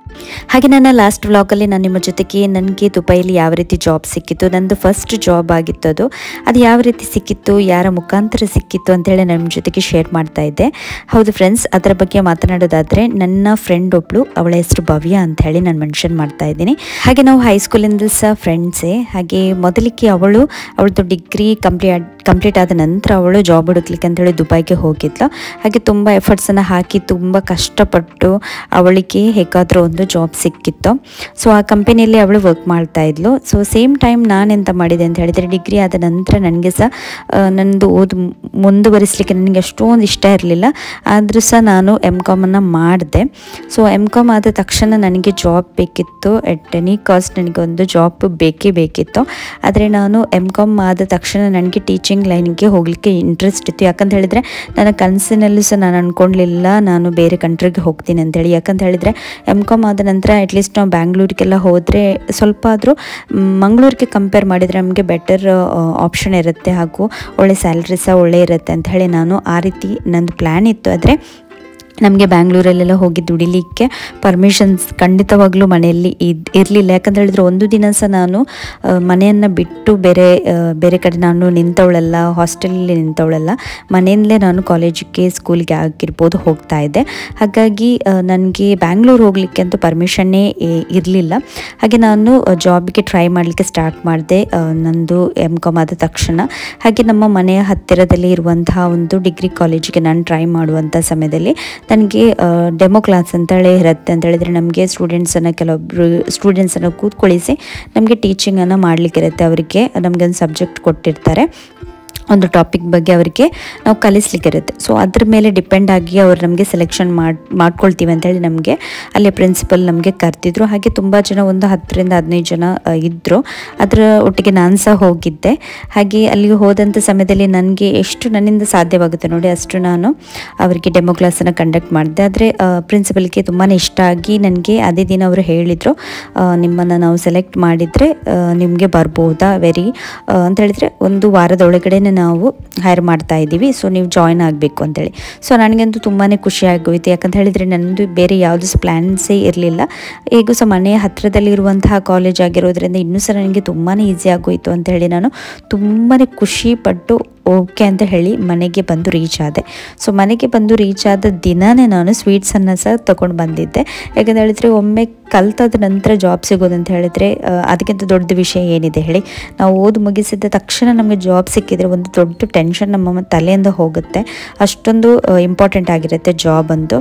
ಹಾಗೆ ನನ್ನ ಲಾಸ್ಟ್ ವ್ಲಾಗಲ್ಲಿ ನಾನು ನಿಮ್ಮ ಜೊತೆಗೆ ನನಗೆ ದುಬೈಲಿ ಯಾವ ರೀತಿ ಜಾಬ್ ಸಿಕ್ಕಿತ್ತು ನಂದು ಫಸ್ಟ್ ಜಾಬ್ ಆಗಿತ್ತು ಅದು ಅದು ಯಾವ ರೀತಿ ಸಿಕ್ಕಿತ್ತು ಯಾರ ಮುಖಾಂತರ ಸಿಕ್ಕಿತ್ತು ಅಂತೇಳಿ ನಮ್ಮ ಜೊತೆಗೆ ಶೇರ್ ಮಾಡ್ತಾ ಇದ್ದೆ ಹೌದು ಫ್ರೆಂಡ್ಸ್ ಅದರ ಬಗ್ಗೆ ಮಾತನಾಡೋದಾದರೆ ನನ್ನ ಫ್ರೆಂಡ್ ಒಬ್ಳು ಅವಳ ಹೆಸರು ಭವ್ಯ ಅಂತ ಹೇಳಿ ನಾನು ಮೆನ್ಷನ್ ಮಾಡ್ತಾ ಇದ್ದೀನಿ ಹಾಗೆ ನಾವು ಹೈಸ್ಕೂಲಿಂದ ಸಹ ಫ್ರೆಂಡ್ಸೇ ಹಾಗೆ ಮೊದಲಿಗೆ ಅವಳು ಅವಳದು ಡಿಗ್ರಿ ಕಂಪ್ಲೀಟ್ ಕಂಪ್ಲೀಟ್ ಆದ ನಂತರ ಅವಳು ಜಾಬ್ ಹುಡುಕ್ಲಿಕ್ಕೆ ಅಂತೇಳಿ ದುಬೈಗೆ ಹೋಗಿದ್ಲು ಹಾಗೆ ತುಂಬ ಎಫರ್ಟ್ಸನ್ನು ಹಾಕಿ ತುಂಬ ಕಷ್ಟಪಟ್ಟು ಅವಳಿಗೆ ಹೇಗಾದರೂ ಒಂದು ಜಾಬ್ ಸಿಕ್ಕಿತ್ತು ಸೊ ಆ ಕಂಪನಿಯಲ್ಲಿ ಅವಳು ವರ್ಕ್ ಮಾಡ್ತಾ ಇದ್ಲು ಸೊ ಸೇಮ್ ಟೈಮ್ ನಾನು ಎಂತ ಮಾಡಿದೆ ಅಂತ ಹೇಳಿದರೆ ಡಿಗ್ರಿ ಆದ ನಂತರ ನನಗೆ ಸಹ ಆ, ನಂದು ಓದು ಮುಂದುವರಿಸಲಿಕ್ಕೆ ನನಗೆ ಅಷ್ಟೊಂದು ಇಷ್ಟ ಇರಲಿಲ್ಲ ಆದರೂ ಸಹ ನಾನು ಎಮ್ ಕಾಮನ್ನು ಮಾಡಿದೆ ಸೊ ಎಮ್ ಕಾಮ್ ಆದ ತಕ್ಷಣ ನನಗೆ ಜಾಬ್ ಬೇಕಿತ್ತು ಎಟ್ ಎನಿ ಕಾಸ್ಟ್ ನನಗೆ ಒಂದು ಜಾಬ್ ಬೇಕೇ ಬೇಕಿತ್ತು ಆದರೆ ನಾನು ಎಮ್ ಕಾಮ್ ಆದ ತಕ್ಷಣ ನನಗೆ ಟೀಚಿಂಗ್ ಲೈನ್ಗೆ ಹೋಗಲಿಕ್ಕೆ ಇಂಟ್ರೆಸ್ಟ್ ಇತ್ತು ಯಾಕಂತ ಹೇಳಿದರೆ ನನ್ನ ಕನಸಿನಲ್ಲೂ ಸಹ ನಾನು ಅಂದ್ಕೊಳ್ಳಿಲ್ಲ ನಾನು ಬೇರೆ ಕಂಟ್ರಿಗೆ ಹೋಗ್ತೀನಿ ಅಂತೇಳಿ ಯಾಕಂತ ಹೇಳಿದರೆ ಎಮ್ ಕಾಮ್ ಆದ ನಂತರ ಅಟ್ಲೀಸ್ಟ್ ನಾವು ಬ್ಯಾಂಗ್ಳೂರಿಗೆಲ್ಲ ಹೋದರೆ ಸ್ವಲ್ಪ ಆದರೂ ಮಂಗಳೂರಿಗೆ ಕಂಪೇರ್ ಮಾಡಿದರೆ ನಮಗೆ ಬೆಟರ್ ಆಪ್ಷನ್ ಇರುತ್ತೆ ಹಾಗೂ ಒಳ್ಳೆ ಸ್ಯಾಲ್ರಿ ಸಹ ಒಳ್ಳೆ ಇರುತ್ತೆ ಅಂತ ಹೇಳಿ ನಾನು ಆ ರೀತಿ ನಂದು ಪ್ಲ್ಯಾನ್ ಇತ್ತು ಆದರೆ ನಮಗೆ ಬ್ಯಾಂಗ್ಳೂರಲ್ಲೆಲ್ಲ ಹೋಗಿ ದುಡಿಲಿಕ್ಕೆ ಪರ್ಮಿಷನ್ಸ್ ಖಂಡಿತವಾಗ್ಲೂ ಮನೆಯಲ್ಲಿ ಇದ್ ಇರಲಿಲ್ಲ ಯಾಕಂತ ಹೇಳಿದ್ರೆ ಒಂದು ದಿನ ಸಹ ನಾನು ಮನೆಯನ್ನು ಬಿಟ್ಟು ಬೇರೆ ಆ, ಬೇರೆ ಕಡೆ ನಾನು ನಿಂತವಳಲ್ಲ ಹಾಸ್ಟೆಲಲ್ಲಿ ನಿಂತವಳಲ್ಲ ಮನೆಯಲ್ಲೇ ನಾನು ಕಾಲೇಜಿಗೆ ಸ್ಕೂಲಿಗೆ ಆಗಿರ್ಬೋದು ಹೋಗ್ತಾ ಇದ್ದೆ ಹಾಗಾಗಿ ನನಗೆ ಬ್ಯಾಂಗ್ಳೂರು ಹೋಗಲಿಕ್ಕೆ ಅಂತೂ ಪರ್ಮಿಷನ್ನೇ ಇರಲಿಲ್ಲ ಹಾಗೆ ನಾನು ಜಾಬ್ಗೆ ಟ್ರೈ ಮಾಡಲಿಕ್ಕೆ ಸ್ಟಾರ್ಟ್ ಮಾಡಿದೆ ನಂದು ಎಮ್ ಕಾಮ್ ಆದ ತಕ್ಷಣ ಹಾಗೆ ನಮ್ಮ ಮನೆಯ ಹತ್ತಿರದಲ್ಲಿ ಇರುವಂತಹ ಒಂದು ಡಿಗ್ರಿ ಕಾಲೇಜಿಗೆ ನಾನು ಟ್ರೈ ಮಾಡುವಂಥ ಸಮಯದಲ್ಲಿ ನನಗೆ ಡೆಮೋ ಕ್ಲಾಸ್ ಅಂತೇಳಿ ಇರುತ್ತೆ ಅಂತ ಹೇಳಿದರೆ ನಮಗೆ ಸ್ಟೂಡೆಂಟ್ಸನ್ನು ಕೆಲವೊಬ್ಬರು ಸ್ಟೂಡೆಂಟ್ಸನ್ನು ಕೂತ್ಕೊಳಿಸಿ ನಮಗೆ ಟೀಚಿಂಗನ್ನು ಮಾಡಲಿಕ್ಕಿರುತ್ತೆ ಅವರಿಗೆ ನಮಗೆ ಒಂದು ಸಬ್ಜೆಕ್ಟ್ ಕೊಟ್ಟಿರ್ತಾರೆ ಒಂದು ಟಾಪಿಕ್ ಬಗ್ಗೆ ಅವರಿಗೆ ನಾವು ಕಲಿಸ್ಲಿಕ್ಕಿರುತ್ತೆ ಸೊ ಅದ್ರ ಮೇಲೆ ಡಿಪೆಂಡ್ ಆಗಿ ಅವ್ರು ನಮಗೆ ಸೆಲೆಕ್ಷನ್ ಮಾಡಿ ಮಾಡ್ಕೊಳ್ತೀವಿ ಅಂತೇಳಿ ನಮಗೆ ಅಲ್ಲಿ ಪ್ರಿನ್ಸಿಪಲ್ ನಮಗೆ ಕರೆದಿದ್ರು ಹಾಗೆ ತುಂಬ ಜನ ಒಂದು ಹತ್ತರಿಂದ ಹದಿನೈದು ಜನ ಆ, ಇದ್ದರು ಅದರ ಒಟ್ಟಿಗೆ ನಾನು ಸಹ ಹೋಗಿದ್ದೆ ಹಾಗೆ ಅಲ್ಲಿಗೆ ಹೋದಂಥ ಸಮಯದಲ್ಲಿ ನನಗೆ ಎಷ್ಟು ನನ್ನಿಂದ ಸಾಧ್ಯವಾಗುತ್ತೆ ನೋಡಿ ಅಷ್ಟು ನಾನು ಅವರಿಗೆ ಡೆಮೋ ಕ್ಲಾಸನ್ನು ಕಂಡಕ್ಟ್ ಮಾಡಿದೆ ಆದರೆ ಪ್ರಿನ್ಸಿಪಲ್ಗೆ ತುಂಬಾ ಇಷ್ಟ ಆಗಿ ನನಗೆ ಅದೇ ದಿನ ಅವರು ಹೇಳಿದರು ನಿಮ್ಮನ್ನು ನಾವು ಸೆಲೆಕ್ಟ್ ಮಾಡಿದರೆ ನಿಮಗೆ ಬರ್ಬೋದಾ ವೆರಿ ಅಂತ ಹೇಳಿದರೆ ಒಂದು ವಾರದ ಒಳಗಡೆ ನಾವು ಹೈರ್ ಮಾಡ್ತಾ ಇದ್ದೀವಿ ಸೊ ನೀವು ಜಾಯ್ನ್ ಆಗಬೇಕು ಅಂತೇಳಿ ಸೊ ನನಗಂತೂ ತುಂಬಾ ಖುಷಿ ಆಗೋಯ್ತು ಯಾಕಂತ ಹೇಳಿದರೆ ನನ್ನದು ಬೇರೆ ಯಾವುದು ಸಹ ಪ್ಲ್ಯಾನ್ಸೇ ಇರಲಿಲ್ಲ ಹೇಗೂ ಸಹ ಮನೆಯ ಹತ್ತಿರದಲ್ಲಿರುವಂತಹ ಕಾಲೇಜ್ ಆಗಿರೋದ್ರಿಂದ ಇನ್ನೂ ಸಹ ನನಗೆ ತುಂಬಾ ಈಸಿ ಆಗೋಯಿತು ಅಂತ ಹೇಳಿ ನಾನು ತುಂಬಾ ಖುಷಿ ಪಟ್ಟು ಓಕೆ ಅಂತ ಹೇಳಿ ಮನೆಗೆ ಬಂದು ರೀಚ್ ಆದೆ ಸೊ ಮನೆಗೆ ಬಂದು ರೀಚ್ ಆದ ದಿನವೇ ನಾನು ಸ್ವೀಟ್ಸನ್ನು ಸಹ ತೊಗೊಂಡು ಬಂದಿದ್ದೆ ಯಾಕಂತ ಹೇಳಿದರೆ ಒಮ್ಮೆ ಕಲ್ತಾದ ನಂತರ ಜಾಬ್ ಸಿಗೋದಂತ ಹೇಳಿದರೆ ಆ, ಅದಕ್ಕಿಂತ ದೊಡ್ಡ ವಿಷಯ ಏನಿದೆ ಹೇಳಿ ನಾವು ಓದು ಮುಗಿಸಿದ ತಕ್ಷಣ ನಮಗೆ ಜಾಬ್ ಸಿಕ್ಕಿದರೆ ಒಂದು ದೊಡ್ಡ ಟೆನ್ಷನ್ ನಮ್ಮ ತಲೆಯಿಂದ ಹೋಗುತ್ತೆ ಅಷ್ಟೊಂದು ಇಂಪಾರ್ಟೆಂಟ್ ಆಗಿರುತ್ತೆ ಜಾಬ್ ಅಂದು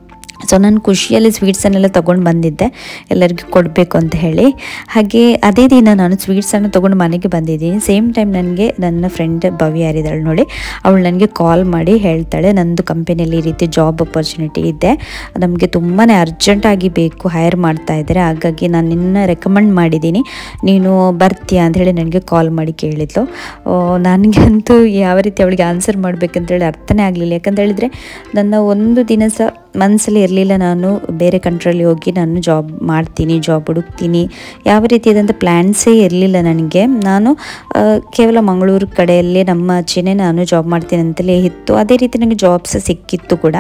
ಸೊ ನಾನು ಖುಷಿಯಲ್ಲಿ ಸ್ವೀಟ್ಸನ್ನೆಲ್ಲ ತೊಗೊಂಡು ಬಂದಿದ್ದೆ ಎಲ್ಲರಿಗೂ ಕೊಡಬೇಕು ಅಂತ ಹೇಳಿ ಹಾಗೆ ಅದೇ ದಿನ ನಾನು ಸ್ವೀಟ್ಸನ್ನು ತೊಗೊಂಡು ಮನೆಗೆ ಬಂದಿದ್ದೀನಿ ಸೇಮ್ ಟೈಮ್ ನನಗೆ ನನ್ನ ಫ್ರೆಂಡ್ ಭವ್ಯ ಯಾರಿದ್ದಾಳೆ ನೋಡಿ ಅವಳು ನನಗೆ ಕಾಲ್ ಮಾಡಿ ಹೇಳ್ತಾಳೆ ನಂದು ಕಂಪನಿಯಲ್ಲಿ ಈ ರೀತಿ ಜಾಬ್ ಅಪರ್ಚುನಿಟಿ ಇದೆ ನಮಗೆ ತುಂಬಾ ಅರ್ಜೆಂಟಾಗಿ ಬೇಕು ಹೈರ್ ಮಾಡ್ತಾ ಇದ್ದಾರೆ ಹಾಗಾಗಿ ನಾನು ನಿನ್ನ ರೆಕಮೆಂಡ್ ಮಾಡಿದ್ದೀನಿ ನೀನು ಬರ್ತೀಯಾ ಅಂತ ಹೇಳಿ ನನಗೆ ಕಾಲ್ ಮಾಡಿ ಕೇಳಿದ್ಲು ಆ, ನನಗಂತೂ ಯಾವ ರೀತಿ ಅವಳಿಗೆ ಆನ್ಸರ್ ಮಾಡಬೇಕಂತೇಳಿ ಅರ್ಥನೇ ಆಗಲಿಲ್ಲ ಯಾಕಂತ ಹೇಳಿದರೆ ನನ್ನ ಒಂದು ದಿನ ಸಹ ಮನಸ್ಸಲ್ಲಿ ಇರಲಿಲ್ಲ ನಾನು ಬೇರೆ ಕಂಟ್ರಿಯಲ್ಲಿ ಹೋಗಿ ನಾನು ಜಾಬ್ ಮಾಡ್ತೀನಿ ಜಾಬ್ ಹುಡುಕ್ತೀನಿ ಯಾವ ರೀತಿಯಾದಂಥ ಪ್ಲ್ಯಾನ್ಸೇ ಇರಲಿಲ್ಲ ನನಗೆ ನಾನು ಆ, ಕೇವಲ ಮಂಗಳೂರು ಕಡೆಯಲ್ಲಿ ನಮ್ಮ ಆಚೆನೇ ನಾನು ಜಾಬ್ ಮಾಡ್ತೀನಿ ಅಂತಲೇ ಇತ್ತು ಅದೇ ರೀತಿ ನನಗೆ ಜಾಬ್ಸ್ ಸಿಕ್ಕಿತ್ತು ಕೂಡ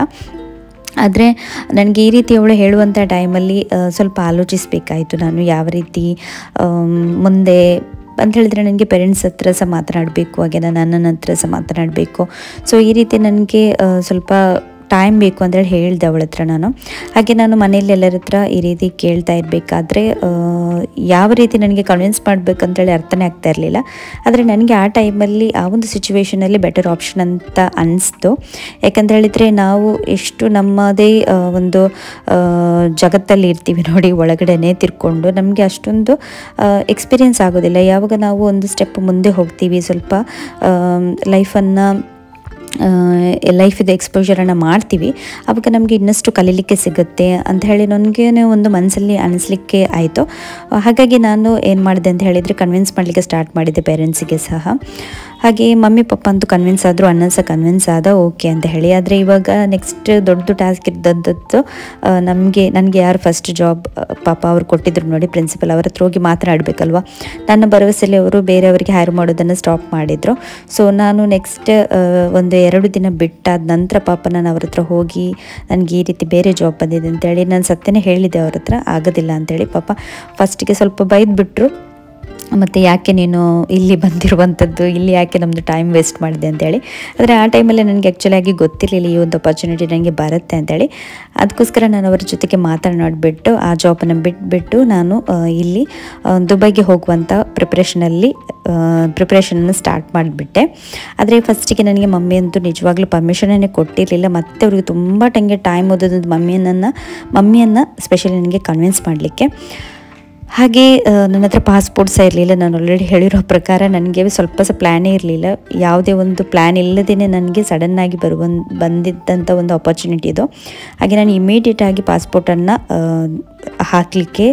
ಆದರೆ ನನಗೆ ಈ ರೀತಿ ಅವಳು ಹೇಳುವಂಥ ಟೈಮಲ್ಲಿ ಆ, ಸ್ವಲ್ಪ ಆಲೋಚಿಸಬೇಕಾಯಿತು ನಾನು ಯಾವ ರೀತಿ ಆಮ್, ಮುಂದೆ ಅಂತ ಹೇಳಿದ್ರೆ ನನಗೆ ಪೇರೆಂಟ್ಸ್ ಹತ್ರ ಸಹ ಮಾತನಾಡಬೇಕು ಹಾಗೆ ನನ್ನ ಅಣ್ಣನ ಹತ್ರ ಸಹ ಮಾತನಾಡಬೇಕು ಸೊ ಈ ರೀತಿ ನನಗೆ ಆ, ಸ್ವಲ್ಪ ಟೈಮ್ ಬೇಕು ಅಂತೇಳಿ ಹೇಳಿದೆ ಅವಳ ಹತ್ರ ನಾನು ಹಾಗೆ ನಾನು ಮನೆಯಲ್ಲಿ ಎಲ್ಲರ ಹತ್ರ ಈ ರೀತಿ ಕೇಳ್ತಾ ಇರಬೇಕಾದ್ರೆ ಯಾವ ರೀತಿ ನನಗೆ ಕನ್ವಿನ್ಸ್ ಮಾಡಬೇಕಂತೇಳಿ ಅರ್ಥನೇ ಆಗ್ತಾ ಇರಲಿಲ್ಲ ಆದರೆ ನನಗೆ ಆ ಟೈಮಲ್ಲಿ ಆ ಒಂದು ಸಿಚುವೇಷನಲ್ಲಿ ಬೆಟರ್ ಆಪ್ಷನ್ ಅಂತ ಅನಿಸ್ತು ಯಾಕಂತ ಹೇಳಿದರೆ ನಾವು ಎಷ್ಟು ನಮ್ಮದೇ ಆ, ಒಂದು ಆ, ಜಗತ್ತಲ್ಲಿ ಇರ್ತೀವಿ ನೋಡಿ ಒಳಗಡೆನೆ ತಿರ್ಕೊಂಡು ನಮಗೆ ಅಷ್ಟೊಂದು ಎಕ್ಸ್ಪೀರಿಯನ್ಸ್ ಆಗೋದಿಲ್ಲ ಯಾವಾಗ ನಾವು ಒಂದು ಸ್ಟೆಪ್ ಮುಂದೆ ಹೋಗ್ತೀವಿ ಸ್ವಲ್ಪ ಲೈಫನ್ನು ಲೈಫಿದ ಎಕ್ಸ್ಪೋಜರನ್ನು ಮಾಡ್ತೀವಿ ಆವಾಗ ನಮಗೆ ಇನ್ನಷ್ಟು ಕಲೀಲಿಕ್ಕೆ ಸಿಗುತ್ತೆ ಅಂತ ಹೇಳಿ ನನಗೆ ಒಂದು ಮನಸ್ಸಲ್ಲಿ ಅನಿಸ್ಲಿಕ್ಕೆ ಆಯಿತು ಹಾಗಾಗಿ ನಾನು ಏನು ಮಾಡಿದೆ ಅಂತ ಹೇಳಿದರೆ ಕನ್ವಿನ್ಸ್ ಮಾಡಲಿಕ್ಕೆ ಸ್ಟಾರ್ಟ್ ಮಾಡಿದ್ದೆ ಪೇರೆಂಟ್ಸಿಗೆ ಸಹ ಹಾಗೆ ಮಮ್ಮಿ ಪಪ್ಪ ಅಂತೂ ಕನ್ವಿನ್ಸ್ ಆದರು ಅಣ್ಣ ಸಹ ಕನ್ವಿನ್ಸ್ ಆದ ಓಕೆ ಅಂತ ಹೇಳಿ ಆದರೆ ಇವಾಗ ನೆಕ್ಸ್ಟ್ ದೊಡ್ಡದು ಟಾಸ್ಕ್ ಇದ್ದದ್ದು ನಮಗೆ ನನಗೆ ಯಾರು ಫಸ್ಟ್ ಜಾಬ್ ಪಾಪ ಅವ್ರು ಕೊಟ್ಟಿದ್ರು ನೋಡಿ ಪ್ರಿನ್ಸಿಪಲ್ ಅವ್ರ ಹತ್ರ ಹೋಗಿ ಮಾತನಾಡಬೇಕಲ್ವ ನನ್ನ ಭರವಸೆಯಲ್ಲಿ ಅವರು ಬೇರೆಯವರಿಗೆ ಹೈರ್ ಮಾಡೋದನ್ನು ಸ್ಟಾಪ್ ಮಾಡಿದರು ಸೊ ನಾನು ನೆಕ್ಸ್ಟ್ ಒಂದು ಎರಡು ದಿನ ಬಿಟ್ಟಾದ ನಂತರ ಪಾಪ ನಾನು ಅವ್ರ ಹತ್ರ ಹೋಗಿ ನನಗೆ ಈ ರೀತಿ ಬೇರೆ ಜಾಬ್ ಬಂದಿದೆ ಅಂತೇಳಿ ನಾನು ಸತ್ಯನೇ ಹೇಳಿದೆ ಅವ್ರ ಹತ್ರ ಆಗೋದಿಲ್ಲ ಅಂತೇಳಿ ಪಾಪ ಫಸ್ಟಿಗೆ ಸ್ವಲ್ಪ ಬೈದ್ಬಿಟ್ರು ಮತ್ತು ಯಾಕೆ ನೀನು ಇಲ್ಲಿ ಬಂದಿರುವಂಥದ್ದು ಇಲ್ಲಿ ಯಾಕೆ ನಮ್ಮದು ಟೈಮ್ ವೇಸ್ಟ್ ಮಾಡಿದೆ ಅಂತೇಳಿ ಆದರೆ ಆ ಟೈಮಲ್ಲಿ ನನಗೆ ಆ್ಯಕ್ಚುಲಾಗಿ ಗೊತ್ತಿರಲಿಲ್ಲ ಈ ಒಂದು ಅಪರ್ಚುನಿಟಿ ನನಗೆ ಬರುತ್ತೆ ಅಂತೇಳಿ ಅದಕ್ಕೋಸ್ಕರ ನಾನು ಅವರ ಜೊತೆಗೆ ಮಾತನಾಡಿಬಿಟ್ಟು ಆ ಜಾಬನ್ನು ಬಿಟ್ಬಿಟ್ಟು ನಾನು ಆ, ಇಲ್ಲಿ ಆ, ದುಬೈಗೆ ಹೋಗುವಂಥ ಪ್ರಿಪ್ರೇಷನಲ್ಲಿ ಪ್ರಿಪ್ರೇಷನನ್ನು ಸ್ಟಾರ್ಟ್ ಮಾಡಿಬಿಟ್ಟೆ ಆದರೆ ಫಸ್ಟಿಗೆ ನನಗೆ ಮಮ್ಮಿ ಅಂತೂ ನಿಜವಾಗ್ಲೂ ಪರ್ಮಿಷನನ್ನೇ ಕೊಟ್ಟಿರಲಿಲ್ಲ ಮತ್ತೆ ಅವ್ರಿಗೆ ತುಂಬ ಟಂಗೆ ಟೈಮ್ ಓದೋದು ಮಮ್ಮಿಯನ್ನು ಮಮ್ಮಿಯನ್ನು ಸ್ಪೆಷಲಿ ನನಗೆ ಕನ್ವಿನ್ಸ್ ಮಾಡಲಿಕ್ಕೆ ಹಾಗೆ ಆ, ನನ್ನ ಹತ್ರ ಪಾಸ್ಪೋರ್ಟ್ ಸಹ ಇರಲಿಲ್ಲ ನಾನು ಆಲ್ರೆಡಿ ಹೇಳಿರೋ ಪ್ರಕಾರ ನನಗೆ ಸ್ವಲ್ಪ ಸಹ ಪ್ಲ್ಯಾನೇ ಇರಲಿಲ್ಲ ಯಾವುದೇ ಒಂದು ಪ್ಲ್ಯಾನ್ ಇಲ್ಲದೇ ನನಗೆ ಸಡನ್ನಾಗಿ ಬರುವ ಬಂದಿದ್ದಂಥ ಒಂದು ಅಪರ್ಚುನಿಟಿ ಇದು ಹಾಗೆ ನಾನು ಇಮಿಡಿಯೇಟಾಗಿ ಪಾಸ್ಪೋರ್ಟನ್ನು ಹಾಕಲಿಕ್ಕೆ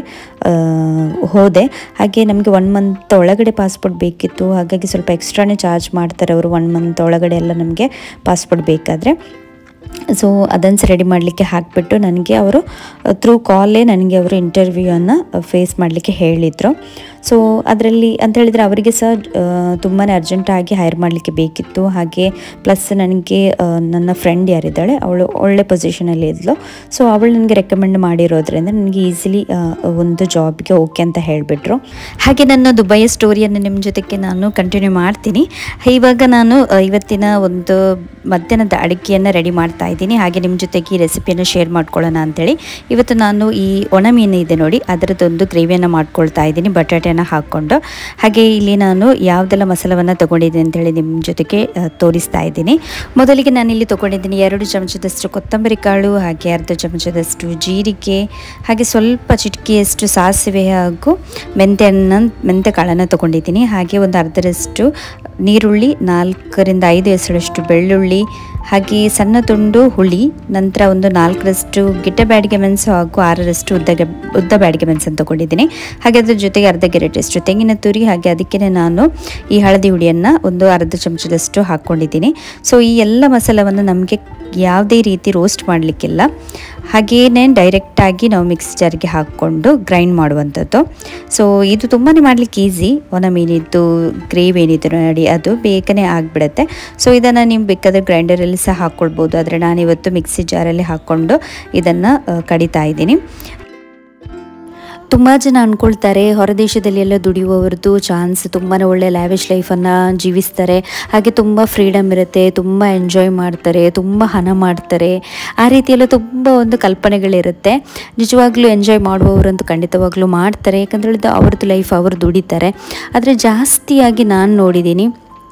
ಹೋದೆ ಹಾಗೆ ನಮಗೆ ಒನ್ ಮಂತ್ ಒಳಗಡೆ ಪಾಸ್ಪೋರ್ಟ್ ಬೇಕಿತ್ತು ಹಾಗಾಗಿ ಸ್ವಲ್ಪ ಎಕ್ಸ್ಟ್ರಾನೇ ಚಾರ್ಜ್ ಮಾಡ್ತಾರೆ ಅವರು ಒನ್ ಮಂತ್ ಒಳಗಡೆ ಎಲ್ಲ ನಮಗೆ ಪಾಸ್ಪೋರ್ಟ್ ಬೇಕಾದರೆ ಸೊ ಅದನ್ನು ಸಹ ರೆಡಿ ಮಾಡಲಿಕ್ಕೆ ಹಾಕಿಬಿಟ್ಟು ನನಗೆ ಅವರು ಥ್ರೂ ಕಾಲೇ ನನಗೆ ಅವರು ಇಂಟರ್ವ್ಯೂವನ್ನು ಫೇಸ್ ಮಾಡಲಿಕ್ಕೆ ಹೇಳಿದರು ಸೊ ಅದರಲ್ಲಿ ಅಂತ ಹೇಳಿದರೆ ಅವರಿಗೆ ಸಹ ತುಂಬಾ ಅರ್ಜೆಂಟಾಗಿ ಹೈರ್ ಮಾಡಲಿಕ್ಕೆ ಬೇಕಿತ್ತು ಹಾಗೆ ಪ್ಲಸ್ ನನಗೆ ಆ, ನನ್ನ ಫ್ರೆಂಡ್ ಯಾರಿದ್ದಾಳೆ ಅವಳು ಒಳ್ಳೆ ಪೊಸಿಷನಲ್ಲಿ ಇದ್ಲು ಸೊ ಅವಳು ನನಗೆ ರೆಕಮೆಂಡ್ ಮಾಡಿರೋದ್ರಿಂದ ನನಗೆ ಈಸಿಲಿ ಒಂದು ಜಾಬ್ಗೆ ಓಕೆ ಅಂತ ಹೇಳಿಬಿಟ್ರು ಹಾಗೆ ನನ್ನ ದುಬೈಯ ಸ್ಟೋರಿಯನ್ನು ನಿಮ್ಮ ಜೊತೆಗೆ ನಾನು ಕಂಟಿನ್ಯೂ ಮಾಡ್ತೀನಿ ಇವಾಗ ನಾನು ಆ, ಇವತ್ತಿನ ಒಂದು ಮಧ್ಯಾಹ್ನದ ಅಡಿಕೆಯನ್ನು ರೆಡಿ ಮಾಡ್ತಾ ಇದ್ದೀನಿ ಹಾಗೆ ನಿಮ್ಮ ಜೊತೆಗೆ ಈ ರೆಸಿಪಿಯನ್ನು ಶೇರ್ ಮಾಡ್ಕೊಳ್ಳೋಣ ಅಂತೇಳಿ ಇವತ್ತು ನಾನು ಈ ಒಣ ಮೀನು ಇದೆ ನೋಡಿ ಅದರದ್ದೊಂದು ಗ್ರೇವಿಯನ್ನು ಮಾಡ್ಕೊಳ್ತಾ ಇದ್ದೀನಿ ಬಟಾಟೆಯನ್ನು ಹಾಕ್ಕೊಂಡು ಹಾಗೆ ಇಲ್ಲಿ ನಾನು ಯಾವುದೆಲ್ಲ ಮಸಾಲವನ್ನು ತೊಗೊಂಡಿದ್ದೀನಿ ಅಂತೇಳಿ ನಿಮ್ಮ ಜೊತೆಗೆ ಆ, ತೋರಿಸ್ತಾ ಇದ್ದೀನಿ ಮೊದಲಿಗೆ ನಾನು ಇಲ್ಲಿ ತೊಗೊಂಡಿದ್ದೀನಿ ಎರಡು ಚಮಚದಷ್ಟು ಕೊತ್ತಂಬರಿ ಕಾಳು ಹಾಗೆ ಅರ್ಧ ಚಮಚದಷ್ಟು ಜೀರಿಗೆ ಹಾಗೆ ಸ್ವಲ್ಪ ಚಿಟಿಕೆಯಷ್ಟು ಸಾಸಿವೆ ಹಾಗೂ ಮೆಂತ್ಯನ್ನ ಮೆಂತ್ಯ ಕಾಳನ್ನು ತೊಗೊಂಡಿದ್ದೀನಿ ಹಾಗೆ ಒಂದು ಅರ್ಧರಷ್ಟು ನೀರುಳ್ಳಿ ನಾಲ್ಕರಿಂದ ಐದು ಎಸಳಷ್ಟು ಬೆಳ್ಳುಳ್ಳಿ ಹಾಗೆ ಸಣ್ಣ ತುಂಡು ಹುಳಿ ನಂತರ ಒಂದು ನಾಲ್ಕರಷ್ಟು ಗಿಡ್ಡ ಬ್ಯಾಡಿಗೆ ಮೆಣಸು ಹಾಗೂ ಆರರಷ್ಟು ಉದ್ದ ಗೆ- ಉದ್ದ ಬ್ಯಾಡಿಗೆ ಮೆಣಸನ್ನು ತೊಗೊಂಡಿದ್ದೀನಿ ಹಾಗೆ ಅದ್ರ ಜೊತೆಗೆ ಅರ್ಧ ಗೆರಟೆಯಷ್ಟು ತೆಂಗಿನ ತುರಿ ಹಾಗೆ ಅದಕ್ಕೆ ನಾನು ಈ ಹಳದಿ ಹುಡಿಯನ್ನು ಒಂದು ಅರ್ಧ ಚಮಚದಷ್ಟು ಹಾಕ್ಕೊಂಡಿದ್ದೀನಿ ಸೊ ಈ ಎಲ್ಲ ಮಸಾಲವನ್ನು ನಮಗೆ ಯಾವುದೇ ರೀತಿ ರೋಸ್ಟ್ ಮಾಡಲಿಕ್ಕಿಲ್ಲ ಹಾಗೇನೆ ಡೈರೆಕ್ಟಾಗಿ ನಾವು ಮಿಕ್ಸ್ ಜಾರ್ಗೆ ಹಾಕ್ಕೊಂಡು ಗ್ರೈಂಡ್ ಮಾಡುವಂಥದ್ದು ಸೊ ಇದು ತುಂಬಾ ಮಾಡಲಿಕ್ಕೆ ಈಸಿ ಒಣ ಮೀನಿದ್ದು ಗ್ರೇವಿ ಏನಿದೆ ನೋಡಿ ಅದು ಬೇಗನೆ ಆಗಿಬಿಡುತ್ತೆ ಸೊ ಇದನ್ನು ನೀವು ಬೇಕಾದರೆ ಗ್ರೈಂಡರಲ್ಲಿ ಸಹ ಹಾಕ್ಕೊಳ್ಬೋದು ಆದರೆ ನಾನಿವತ್ತು ಮಿಕ್ಸಿ ಜಾರಲ್ಲಿ ಹಾಕ್ಕೊಂಡು ಇದನ್ನು ಕಡಿತಾ ಇದ್ದೀನಿ ತುಂಬ ಜನ ಅಂದ್ಕೊಳ್ತಾರೆ ಹೊರದೇಶದಲ್ಲಿ ಎಲ್ಲ ದುಡಿಯುವವರದ್ದು ಚಾನ್ಸ್ ತುಂಬಾ ಒಳ್ಳೆ ಲ್ಯಾವಿಶ್ ಲೈಫನ್ನು ಜೀವಿಸ್ತಾರೆ ಹಾಗೆ ತುಂಬ ಫ್ರೀಡಮ್ ಇರುತ್ತೆ ತುಂಬ ಎಂಜಾಯ್ ಮಾಡ್ತಾರೆ ತುಂಬ ಹಣ ಮಾಡ್ತಾರೆ ಆ ರೀತಿಯೆಲ್ಲ ತುಂಬ ಒಂದು ಕಲ್ಪನೆಗಳಿರುತ್ತೆ ನಿಜವಾಗ್ಲೂ ಎಂಜಾಯ್ ಮಾಡುವವರಂತೂ ಖಂಡಿತವಾಗ್ಲೂ ಮಾಡ್ತಾರೆ ಯಾಕಂತ ಹೇಳಿದ್ರೆ ಅವ್ರದ್ದು ಲೈಫ್ ಅವರು ದುಡಿತಾರೆ ಆದರೆ ಜಾಸ್ತಿಯಾಗಿ ನಾನು ನೋಡಿದ್ದೀನಿ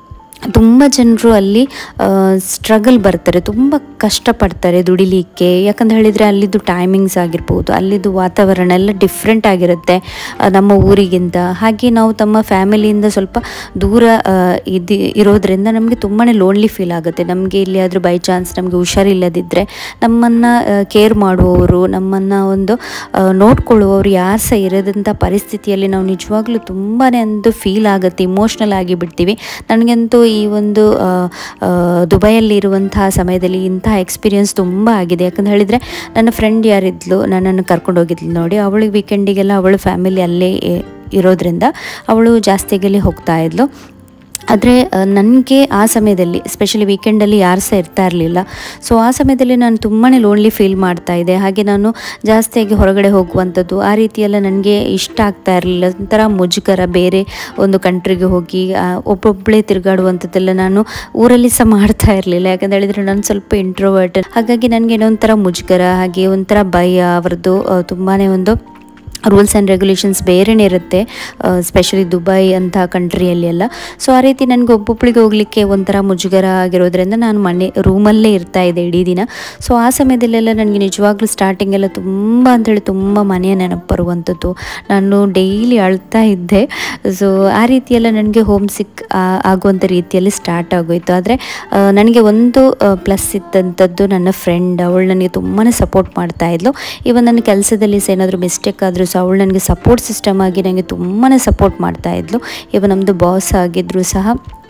ತುಂಬ ಜನರು ಅಲ್ಲಿ ಸ್ಟ್ರಗಲ್ ಬರ್ತಾರೆ ತುಂಬ ಕಷ್ಟಪಡ್ತಾರೆ ದುಡಿಲಿಕ್ಕೆ ಯಾಕಂತ ಹೇಳಿದರೆ ಅಲ್ಲಿದ್ದು ಟೈಮಿಂಗ್ಸ್ ಆಗಿರ್ಬೋದು ಅಲ್ಲಿದ್ದು ವಾತಾವರಣ ಎಲ್ಲ ಡಿಫ್ರೆಂಟ್ ಆಗಿರುತ್ತೆ ಆ, ನಮ್ಮ ಊರಿಗಿಂತ ಹಾಗೆ ನಾವು ತಮ್ಮ ಫ್ಯಾಮಿಲಿಯಿಂದ ಸ್ವಲ್ಪ ದೂರ ಆ, ಇದು ಇರೋದ್ರಿಂದ ನಮಗೆ ತುಂಬಾ ಲೋನ್ಲಿ ಫೀಲ್ ಆಗುತ್ತೆ ನಮಗೆ ಇಲ್ಲಿ ಆದರೂ ಬೈ ಚಾನ್ಸ್ ನಮಗೆ ಹುಷಾರಿಲ್ಲದಿದ್ದರೆ ನಮ್ಮನ್ನು ಕೇರ್ ಮಾಡುವವರು ನಮ್ಮನ್ನು ಒಂದು ಆ, ನೋಡ್ಕೊಳ್ಳುವವರು ಯಾರು ಸಹ ಇರದಂಥ ಪರಿಸ್ಥಿತಿಯಲ್ಲಿ ನಾವು ನಿಜವಾಗ್ಲೂ ತುಂಬಾ ಒಂದು ಫೀಲ್ ಆಗುತ್ತೆ ಇಮೋಷ್ನಲ್ ಆಗಿ ಬಿಡ್ತೀವಿ ನನಗಂತೂ ಈ ಒಂದು ಆ, ಆ, ದುಬೈಯಲ್ಲಿ ಇರುವಂತಹ ಸಮಯದಲ್ಲಿ ಇಂತಹ ಎಕ್ಸ್ಪೀರಿಯನ್ಸ್ ತುಂಬ ಆಗಿದೆ ಯಾಕಂತ ಹೇಳಿದರೆ ನನ್ನ ಫ್ರೆಂಡ್ ಯಾರಿದ್ಲು ನನ್ನನ್ನು ಕರ್ಕೊಂಡು ಹೋಗಿದ್ಲು ನೋಡಿ ಅವಳಿಗೆ ವೀಕೆಂಡಿಗೆಲ್ಲ ಅವಳು ಫ್ಯಾಮಿಲಿ ಅಲ್ಲೇ ಇ- ಇರೋದ್ರಿಂದ ಅವಳು ಜಾಸ್ತಿಗಲ್ಲಿ ಹೋಗ್ತಾ ಇದ್ಲು ಆದರೆ ನನಗೆ ಆ ಸಮಯದಲ್ಲಿ ಸ್ಪೆಷಲಿ ವೀಕೆಂಡಲ್ಲಿ ಯಾರು ಸಹ ಇರ್ತಾ ಇರಲಿಲ್ಲ ಸೊ ಆ ಸಮಯದಲ್ಲಿ ನಾನು ತುಂಬಾ ಲೋನ್ಲಿ ಫೀಲ್ ಮಾಡ್ತಾ ಇದ್ದೆ ಹಾಗೆ ನಾನು ಜಾಸ್ತಿಯಾಗಿ ಹೊರಗಡೆ ಹೋಗುವಂಥದ್ದು ಆ ರೀತಿಯೆಲ್ಲ ನನಗೆ ಇಷ್ಟ ಆಗ್ತಾ ಇರಲಿಲ್ಲ ಒಂಥರ ಮುಜುಗರ ಬೇರೆ ಒಂದು ಕಂಟ್ರಿಗೆ ಹೋಗಿ ಆ, ಒಬ್ಬೊಬ್ಬಳೇ ತಿರುಗಾಡುವಂಥದ್ದೆಲ್ಲ ನಾನು ಊರಲ್ಲಿ ಸಹ ಮಾಡ್ತಾ ಇರಲಿಲ್ಲ ಯಾಕಂತ ಹೇಳಿದರೆ ನಾನು ಸ್ವಲ್ಪ ಇಂಟ್ರೋವರ್ಟ್ ಹಾಗಾಗಿ ನನಗೆ ಏನೋ ಒಂಥರ ಮುಜುಗರ ಹಾಗೆ ಒಂಥರ ಭಯ ಅವರದ್ದು ತುಂಬಾ ಒಂದು ರೂಲ್ಸ್ ಆ್ಯಂಡ್ ರೆಗ್ಯುಲೇಷನ್ಸ್ ಬೇರೆನೇ ಇರುತ್ತೆ ಸ್ಪೆಷಲಿ ದುಬೈ ಅಂತ ಕಂಟ್ರಿಯಲ್ಲಿ ಎಲ್ಲ ಸೊ ಆ ರೀತಿ ನನಗೆ ಒಬ್ಬೊಬ್ಬಳಿಗೆ ಹೋಗಲಿಕ್ಕೆ ಒಂಥರ ಮುಜುಗರ ಆಗಿರೋದ್ರಿಂದ ನಾನು ಮನೆ ರೂಮಲ್ಲೇ ಇರ್ತಾ ಇದ್ದೆ ಇಡೀ ದಿನ ಸೊ ಆ ಸಮಯದಲ್ಲೆಲ್ಲ ನನಗೆ ನಿಜವಾಗ್ಲೂ ಸ್ಟಾರ್ಟಿಂಗ್ ಎಲ್ಲ ತುಂಬ ಅಂಥೇಳಿ ತುಂಬ ಮನೆಯ ನೆನಪು ಬರುವಂಥದ್ದು ನಾನು ಡೈಲಿ ಅಳ್ತಾ ಇದ್ದೆ ಸೊ ಆ ರೀತಿಯೆಲ್ಲ ನನಗೆ ಹೋಮ್ ಸಿಕ್ ಆಗುವಂಥ ರೀತಿಯಲ್ಲಿ ಸ್ಟಾರ್ಟ್ ಆಗೋಯಿತು ಆದರೆ ನನಗೆ ಒಂದು ಪ್ಲಸ್ ಇದ್ದಂಥದ್ದು ನನ್ನ ಫ್ರೆಂಡ್ ಅವಳು ನನಗೆ ತುಂಬಾ ಸಪೋರ್ಟ್ ಮಾಡ್ತಾ ಇದ್ಲು ಇವನ್ ನನ್ನ ಕೆಲಸದಲ್ಲಿ ಸಹ ಏನಾದರೂ ಮಿಸ್ಟೇಕ್ ಆದರೂ ಸಹ ಅವಳು ನನಗೆ ಸಪೋರ್ಟ್ ಸಿಸ್ಟಮ್ ಆಗಿ ನನಗೆ ತುಂಬಾ ಸಪೋರ್ಟ್ ಮಾಡ್ತಾ ಇದ್ಲು ಇವ ನಮ್ಮದು ಬಾಸ್ ಆಗಿದ್ದರೂ ಸಹ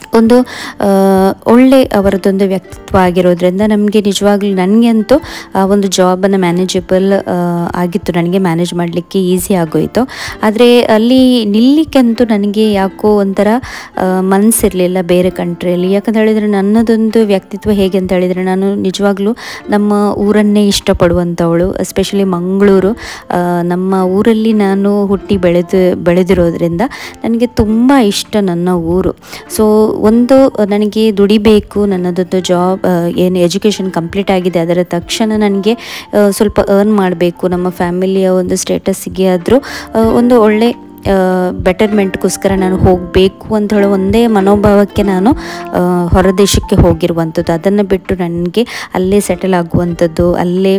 ಒಂದು ಆ, ಒಳ್ಳೆ ಅವರದೊಂದು ವ್ಯಕ್ತಿತ್ವ ಆಗಿರೋದ್ರಿಂದ ನಮಗೆ ನಿಜವಾಗ್ಲೂ ನನಗೆ ಅಂತೂ ಆ ಒಂದು ಜಾಬನ್ನು ಮ್ಯಾನೇಜಬಲ್ ಆಗಿತ್ತು ನನಗೆ ಮ್ಯಾನೇಜ್ ಮಾಡಲಿಕ್ಕೆ ಈಸಿ ಆಗೋಯಿತು ಆದರೆ ಅಲ್ಲಿ ನಿಲ್ಲಿಕ್ಕಂತೂ ನನಗೆ ಯಾಕೋ ಒಂಥರ ಮನಸ್ಸಿರಲಿಲ್ಲ ಬೇರೆ ಕಂಟ್ರಿಯಲ್ಲಿ ಯಾಕಂತ ಹೇಳಿದರೆ ನನ್ನದೊಂದು ವ್ಯಕ್ತಿತ್ವ ಹೇಗೆ ಅಂತ ಹೇಳಿದರೆ ನಾನು ನಿಜವಾಗ್ಲೂ ನಮ್ಮ ಊರನ್ನೇ ಇಷ್ಟಪಡುವಂಥವಳು ಎಸ್ಪೆಷಲಿ ಮಂಗಳೂರು ಆ, ನಮ್ಮ ಊರಲ್ಲಿ ನಾನು ಹುಟ್ಟಿ ಬೆಳೆದು ಬೆಳೆದಿರೋದ್ರಿಂದ ನನಗೆ ತುಂಬ ಇಷ್ಟ ನನ್ನ ಊರು ಸೊ ಒಂದು ನನಗೆ ದುಡಿಬೇಕು ನನ್ನದೊಂದು ಜಾಬ್ ಏನು ಎಜುಕೇಷನ್ ಕಂಪ್ಲೀಟ್ ಆಗಿದೆ ಅದರ ತಕ್ಷಣ ನನಗೆ ಆ, ಸ್ವಲ್ಪ ಅರ್ನ್ ಮಾಡಬೇಕು ನಮ್ಮ ಫ್ಯಾಮಿಲಿಯ ಒಂದು ಸ್ಟೇಟಸ್ಸಿಗೆ ಆದರೂ ಒಂದು ಒಳ್ಳೆ ಬೆಟರ್ಮೆಂಟ್ಗೋಸ್ಕರ ನಾನು ಹೋಗಬೇಕು ಅಂತ ಹೇಳೋ ಒಂದೇ ಮನೋಭಾವಕ್ಕೆ ನಾನು ಆ, ಹೊರದೇಶಕ್ಕೆ ಹೋಗಿರುವಂಥದ್ದು ಅದನ್ನು ಬಿಟ್ಟು ನನಗೆ ಅಲ್ಲೇ ಸೆಟಲ್ ಆಗುವಂಥದ್ದು ಅಲ್ಲೇ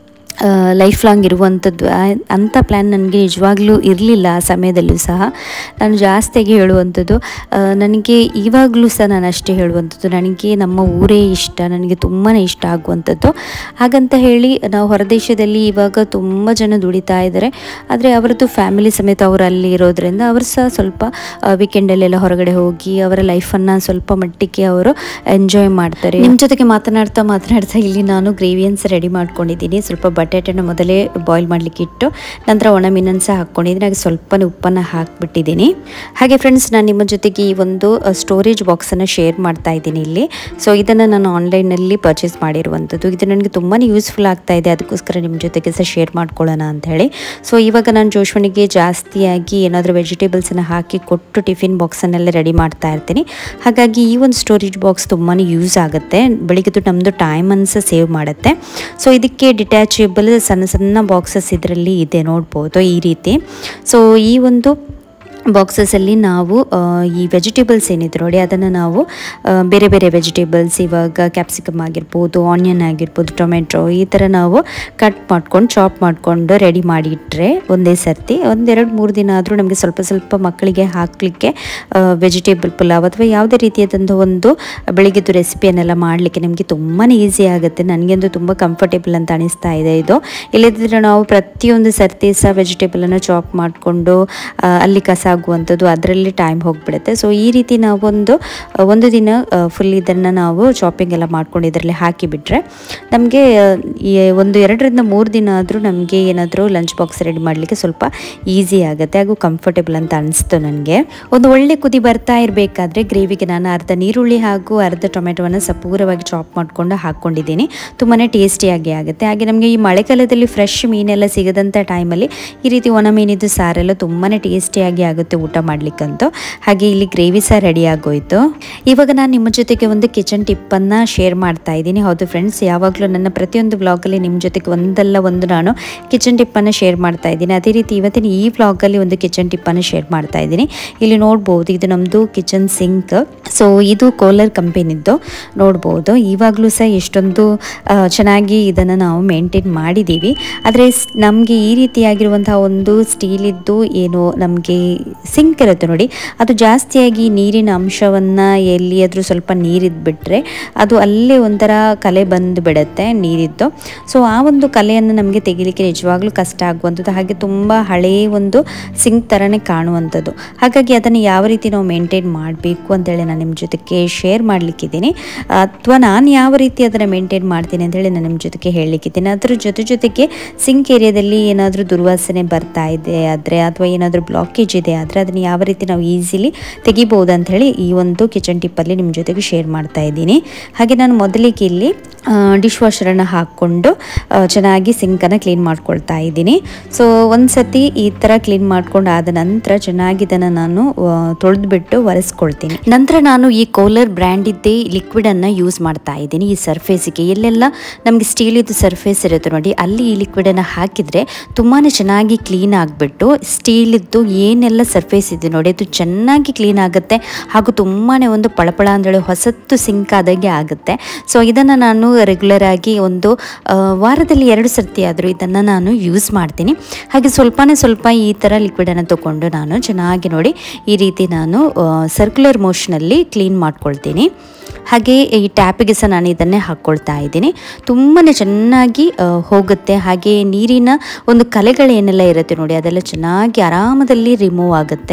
ಲೈಫ್ ಲಾಂಗ್ ಇರುವಂಥದ್ದು ಆ- ಅಂಥ ಪ್ಲ್ಯಾನ್ ನನಗೆ ನಿಜವಾಗ್ಲೂ ಇರಲಿಲ್ಲ ಆ ಸಮಯದಲ್ಲೂ ಸಹ ನಾನು ಜಾಸ್ತಿಯಾಗಿ ಹೇಳುವಂಥದ್ದು ಆ, ನನಗೆ ಇವಾಗಲೂ ಸಹ ನಾನು ಅಷ್ಟೇ ಹೇಳುವಂಥದ್ದು ನನಗೆ ನಮ್ಮ ಊರೇ ಇಷ್ಟ ನನಗೆ ತುಂಬಾ ಇಷ್ಟ ಆಗುವಂಥದ್ದು ಹಾಗಂತ ಹೇಳಿ ನಾವು ಹೊರದೇಶದಲ್ಲಿ ಇವಾಗ ತುಂಬ ಜನ ದುಡಿತಾ ಇದ್ದಾರೆ ಆದರೆ ಅವರದ್ದು ಫ್ಯಾಮಿಲಿ ಸಮೇತ ಅವರು ಅಲ್ಲಿ ಇರೋದ್ರಿಂದ ಅವರು ಸಹ ಸ್ವಲ್ಪ ವೀಕೆಂಡಲ್ಲೆಲ್ಲ ಹೊರಗಡೆ ಹೋಗಿ ಅವರ ಲೈಫನ್ನು ಸ್ವಲ್ಪ ಮಟ್ಟಿಗೆ ಅವರು ಎಂಜಾಯ್ ಮಾಡ್ತಾರೆ ನಿಮ್ಮ ಜೊತೆಗೆ ಮಾತನಾಡ್ತಾ ಮಾತನಾಡ್ತಾ ಇಲ್ಲಿ ನಾನು ಗ್ರೇವಿಯನ್ಸ್ ರೆಡಿ ಮಾಡ್ಕೊಂಡಿದ್ದೀನಿ ಸ್ವಲ್ಪ ಬಟಾಟೆನ ಮೊದಲೇ ಬಾಯ್ಲ್ ಮಾಡಲಿಕ್ಕೆ ಇಟ್ಟು ನಂತರ ಒಣ ಮೀನನ್ನು ಸಹ ಹಾಕ್ಕೊಂಡಿದ್ದೀನಿ ಹಾಗೆ ಸ್ವಲ್ಪನೇ ಉಪ್ಪನ್ನು ಹಾಕಿಬಿಟ್ಟಿದ್ದೀನಿ ಹಾಗೆ ಫ್ರೆಂಡ್ಸ್ ನಾನು ನಿಮ್ಮ ಜೊತೆಗೆ ಈ ಒಂದು ಸ್ಟೋರೇಜ್ ಬಾಕ್ಸನ್ನು ಶೇರ್ ಮಾಡ್ತಾ ಇದ್ದೀನಿ ಇಲ್ಲಿ ಸೊ ಇದನ್ನು ನಾನು ಆನ್ಲೈನಲ್ಲಿ ಪರ್ಚೇಸ್ ಮಾಡಿರುವಂಥದ್ದು ಇದು ನನಗೆ ತುಂಬಾ ಯೂಸ್ಫುಲ್ ಆಗ್ತಾ ಇದೆ ಅದಕ್ಕೋಸ್ಕರ ನಿಮ್ಮ ಜೊತೆಗೆ ಸಹ ಶೇರ್ ಮಾಡ್ಕೊಳ್ಳೋಣ ಅಂತ ಹೇಳಿ ಸೊ ಇವಾಗ ನಾನು ಜೋಶ್ವನಿಗೆ ಜಾಸ್ತಿಯಾಗಿ ಏನಾದರೂ ವೆಜಿಟೇಬಲ್ಸನ್ನು ಹಾಕಿ ಕೊಟ್ಟು ಟಿಫಿನ್ ಬಾಕ್ಸನ್ನೆಲ್ಲ ರೆಡಿ ಮಾಡ್ತಾ ಇರ್ತೀನಿ ಹಾಗಾಗಿ ಈ ಒಂದು ಸ್ಟೋರೇಜ್ ಬಾಕ್ಸ್ ತುಂಬಾ ಯೂಸ್ ಆಗುತ್ತೆ ಬೆಳಿಗ್ಗೆದು ನಮ್ಮದು ಟೈಮನ್ನು ಸಹ ಸೇವ್ ಮಾಡುತ್ತೆ ಸೊ ಇದಕ್ಕೆ ಡಿಟ್ಯಾಚೇಬಲ್ ಸಣ್ಣ ಸಣ್ಣ ಬಾಕ್ಸಸ್ ಇದರಲ್ಲಿ ಇದೆ ನೋಡ್ಬೋದು ಈ ರೀತಿ ಸೊ ಈ ಒಂದು ಬಾಕ್ಸಸಲ್ಲಿ ನಾವು ಆ, ಈ ವೆಜಿಟೇಬಲ್ಸ್ ಏನಿದೆ ನೋಡಿ ಅದನ್ನು ನಾವು ಆ, ಬೇರೆ ಬೇರೆ ವೆಜಿಟೇಬಲ್ಸ್ ಇವಾಗ ಕ್ಯಾಪ್ಸಿಕಮ್ ಆಗಿರ್ಬೋದು ಆನಿಯನ್ ಆಗಿರ್ಬೋದು ಟೊಮೆಟೊ ಈ ಥರ ನಾವು ಕಟ್ ಮಾಡ್ಕೊಂಡು ಚಾಪ್ ಮಾಡಿಕೊಂಡು ರೆಡಿ ಮಾಡಿ ಇಟ್ಟರೆ ಒಂದೇ ಸರ್ತಿ ಒಂದೆರಡು ಮೂರು ದಿನ ಆದರೂ ನಮಗೆ ಸ್ವಲ್ಪ ಸ್ವಲ್ಪ ಮಕ್ಕಳಿಗೆ ಹಾಕಲಿಕ್ಕೆ ವೆಜಿಟೇಬಲ್ ಪುಲಾವ್ ಅಥವಾ ಯಾವುದೇ ರೀತಿಯಾದಂಥ ಒಂದು ಬೆಳಿಗ್ಗೆದು ರೆಸಿಪಿಯನ್ನೆಲ್ಲ ಮಾಡಲಿಕ್ಕೆ ನಮಗೆ ತುಂಬಾ ಈಸಿ ಆಗುತ್ತೆ ನನಗೆಂದು ತುಂಬ ಕಂಫರ್ಟೇಬಲ್ ಅಂತ ಅನಿಸ್ತಾ ಇದೆ ಇದು ಇಲ್ಲದಿದ್ದರೆ ನಾವು ಪ್ರತಿಯೊಂದು ಸರ್ತಿ ಸಹ ವೆಜಿಟೇಬಲನ್ನು ಚಾಪ್ ಮಾಡಿಕೊಂಡು ಅಲ್ಲಿ ಕಸ ಆಗುವಂಥದ್ದು ಅದರಲ್ಲಿ ಟೈಮ್ ಹೋಗಿಬಿಡುತ್ತೆ ಸೊ ಈ ರೀತಿ ನಾವೊಂದು ಆ, ಒಂದು ದಿನ ಫುಲ್ ಇದನ್ನು ನಾವು ಚಾಪಿಂಗ್ ಎಲ್ಲ ಮಾಡ್ಕೊಂಡು ಇದರಲ್ಲಿ ಹಾಕಿಬಿಟ್ರೆ ನಮಗೆ ಈ ಒಂದು ಎರಡರಿಂದ ಮೂರು ದಿನ ಆದರೂ ನಮಗೆ ಏನಾದರೂ ಲಂಚ್ ಬಾಕ್ಸ್ ರೆಡಿ ಮಾಡಲಿಕ್ಕೆ ಸ್ವಲ್ಪ ಈಸಿ ಆಗುತ್ತೆ ಹಾಗೂ ಕಂಫರ್ಟೇಬಲ್ ಅಂತ ಅನಿಸ್ತು ನನಗೆ ಒಂದು ಒಳ್ಳೆ ಕುದಿ ಬರ್ತಾ ಇರಬೇಕಾದ್ರೆ ಗ್ರೇವಿಗೆ ನಾನು ಅರ್ಧ ನೀರುಳ್ಳಿ ಹಾಗೂ ಅರ್ಧ ಟೊಮೆಟೊವನ್ನು ಸಪೂರವಾಗಿ ಚಾಪ್ ಮಾಡಿಕೊಂಡು ಹಾಕ್ಕೊಂಡಿದ್ದೀನಿ ತುಂಬಾ ಟೇಸ್ಟಿಯಾಗಿ ಆಗುತ್ತೆ ಹಾಗೆ ನಮಗೆ ಈ ಮಳೆಗಾಲದಲ್ಲಿ ಫ್ರೆಶ್ ಮೀನೆಲ್ಲ ಸಿಗದಂಥ ಟೈಮಲ್ಲಿ ಈ ರೀತಿ ಒಣ ಮೀನಿದ್ದು ಸಾರೆಲ್ಲ ತುಂಬಾ ಟೇಸ್ಟಿಯಾಗಿ ಆಗುತ್ತೆ ಊಟ ಮಾಡ್ಲಿಕ್ಕಂತೂ ಹಾಗೆ ಇಲ್ಲಿ ಗ್ರೇವಿ ಸಹ ರೆಡಿ ಆಗೋಯ್ತು ಇವಾಗ ನಾನು ನಿಮ್ಮ ಜೊತೆಗೆ ಒಂದು ಕಿಚನ್ ಟಿಪ್ಪನ್ನು ಶೇರ್ ಮಾಡ್ತಾ ಇದ್ದೀನಿ ಹೌದು ಫ್ರೆಂಡ್ಸ್ ಯಾವಾಗಲೂ ನನ್ನ ಪ್ರತಿಯೊಂದು ವ್ಲಾಗಲ್ಲಿ ನಿಮ್ಮ ಜೊತೆಗೆ ಒಂದಲ್ಲ ಒಂದು ನಾನು ಕಿಚನ್ ಟಿಪ್ಪನ್ನು ಶೇರ್ ಮಾಡ್ತಾ ಇದ್ದೀನಿ ಅದೇ ರೀತಿ ಇವತ್ತಿನ ಈ ವ್ಲಾಗಲ್ಲಿ ಒಂದು ಕಿಚನ್ ಟಿಪ್ಪನ್ನು ಶೇರ್ ಮಾಡ್ತಾ ಇದ್ದೀನಿ ಇಲ್ಲಿ ನೋಡ್ಬೋದು ಇದು ನಮ್ಮದು ಕಿಚನ್ ಸಿಂಕ್ ಸೊ ಇದು ಕೋಲರ್ ಕಂಪೆನಿದ್ದು ನೋಡ್ಬೋದು ಇವಾಗಲೂ ಸಹ ಎಷ್ಟೊಂದು ಆ, ಚೆನ್ನಾಗಿ ಇದನ್ನು ನಾವು ಮೇಂಟೈನ್ ಮಾಡಿದ್ದೀವಿ ಆದರೆ ನಮಗೆ ಈ ರೀತಿಯಾಗಿರುವಂತಹ ಒಂದು ಸ್ಟೀಲಿದ್ದು ಏನು ನಮಗೆ ಸಿಂಕ್ ಇರುತ್ತೆ ನೋಡಿ ಅದು ಜಾಸ್ತಿಯಾಗಿ ನೀರಿನ ಅಂಶವನ್ನು ಎಲ್ಲಿಯಾದರೂ ಸ್ವಲ್ಪ ನೀರಿದ್ದು ಬಿಟ್ಟರೆ ಅದು ಅಲ್ಲೇ ಒಂಥರ ಕಲೆ ಬಂದು ಬಿಡುತ್ತೆ ನೀರಿದ್ದು ಸೊ ಆ ಒಂದು ಕಲೆಯನ್ನು ನಮಗೆ ತೆಗಿಲಿಕ್ಕೆ ನಿಜವಾಗ್ಲೂ ಕಷ್ಟ ಆಗುವಂಥದ್ದು ಹಾಗೆ ತುಂಬ ಹಳೆಯ ಒಂದು ಸಿಂಕ್ ಥರನೇ ಕಾಣುವಂಥದ್ದು ಹಾಗಾಗಿ ಅದನ್ನು ಯಾವ ರೀತಿ ನಾವು ಮೇಂಟೈನ್ ಮಾಡಬೇಕು ಅಂತೇಳಿ ನಾನು ನಿಮ್ಮ ಜೊತೆಗೆ ಶೇರ್ ಮಾಡಲಿಕ್ಕಿದ್ದೀನಿ ಅಥವಾ ನಾನು ಯಾವ ರೀತಿ ಅದನ್ನು ಮೇಂಟೈನ್ ಮಾಡ್ತೀನಿ ಅಂತೇಳಿ ನಾನು ನಿಮ್ಮ ಜೊತೆಗೆ ಹೇಳಲಿಕ್ಕಿದ್ದೀನಿ ಅದರ ಜೊತೆ ಜೊತೆಗೆ ಸಿಂಕ್ ಏರಿಯಾದಲ್ಲಿ ಏನಾದರೂ ದುರ್ವಾಸನೆ ಬರ್ತಾ ಇದೆ ಆದರೆ ಅಥವಾ ಏನಾದರೂ ಬ್ಲಾಕೇಜ್ ಇದೆ ಆದರೆ ಅದನ್ನು ಯಾವ ರೀತಿ ನಾವು ಈಸಿಲಿ ತೆಗಿಬೋದು ಅಂತ ಹೇಳಿ ಈ ಒಂದು ಕಿಚನ್ ಟಿಪ್ಪಲ್ಲಿ ನಿಮ್ಮ ಜೊತೆಗೆ ಶೇರ್ ಮಾಡ್ತಾ ಇದ್ದೀನಿ ಹಾಗೆ ನಾನು ಮೊದಲಿಗೆ ಇಲ್ಲಿ ಡಿಶ್ ವಾಷರನ್ನು ಹಾಕ್ಕೊಂಡು ಆ, ಚೆನ್ನಾಗಿ ಸಿಂಕನ್ನು ಕ್ಲೀನ್ ಮಾಡ್ಕೊಳ್ತಾ ಇದ್ದೀನಿ ಸೊ ಒಂದು ಸತಿ ಈ ಥರ ಕ್ಲೀನ್ ಮಾಡ್ಕೊಂಡು ಆದ ನಂತರ ಚೆನ್ನಾಗಿ ಇದನ್ನು ನಾನು ತೊಳೆದ್ಬಿಟ್ಟು ಒರೆಸ್ಕೊಳ್ತೀನಿ ನಂತರ ನಾನು ಈ ಕೋಲರ್ ಬ್ರ್ಯಾಂಡಿದ್ದೇ ಲಿಕ್ವಿಡನ್ನು ಯೂಸ್ ಮಾಡ್ತಾ ಇದ್ದೀನಿ ಈ ಸರ್ಫೇಸಿಗೆ ಎಲ್ಲೆಲ್ಲ ನಮಗೆ ಸ್ಟೀಲಿದ್ದು ಸರ್ಫೇಸ್ ಇರುತ್ತೆ ನೋಡಿ ಅಲ್ಲಿ ಈ ಲಿಕ್ವಿಡನ್ನು ಹಾಕಿದರೆ ತುಂಬಾ ಚೆನ್ನಾಗಿ ಕ್ಲೀನ್ ಆಗಿಬಿಟ್ಟು ಸ್ಟೀಲಿದ್ದು ಏನೆಲ್ಲ ಸರ್ಫೇಸ್ ಇದೆ ನೋಡಿ ಅದು ಚೆನ್ನಾಗಿ ಕ್ಲೀನ್ ಆಗುತ್ತೆ ಹಾಗೂ ತುಂಬಾ ಒಂದು ಪಳಪಳ ಅಂದೇಳಿ ಹೊಸತ್ತು ಸಿಂಕ್ ಆದಾಗೆ ಆಗುತ್ತೆ ಸೊ ಇದನ್ನು ನಾನು ರೆಗ್ಯುಲರ್ ಆಗಿ ಒಂದು ಆ, ವಾರದಲ್ಲಿ ಎರಡು ಸರ್ತಿ ಆದರೂ ಇದನ್ನು ನಾನು ಯೂಸ್ ಮಾಡ್ತೀನಿ ಹಾಗೆ ಸ್ವಲ್ಪನೇ ಸ್ವಲ್ಪ ಈ ಥರ ಲಿಕ್ವಿಡನ್ನು ತಗೊಂಡು ನಾನು ಚೆನ್ನಾಗಿ ನೋಡಿ ಈ ರೀತಿ ನಾನು ಸರ್ಕ್ಯುಲರ್ ಮೋಷನಲ್ಲಿ ಕ್ಲೀನ್ ಮಾಡ್ಕೊಳ್ತೀನಿ ಹಾಗೆ ಈ ಟ್ಯಾಪಿಗೆ ಸಹ ನಾನು ಇದನ್ನೇ ಹಾಕ್ಕೊಳ್ತಾ ಇದ್ದೀನಿ ತುಂಬಾ ಚೆನ್ನಾಗಿ ಆ, ಹೋಗುತ್ತೆ ಹಾಗೆ ನೀರಿನ ಒಂದು ಕಲೆಗಳೇನೆಲ್ಲ ಇರುತ್ತೆ ನೋಡಿ ಅದೆಲ್ಲ ಚೆನ್ನಾಗಿ ಆರಾಮದಲ್ಲಿ ರಿಮೂವ್ ಆಗುತ್ತೆ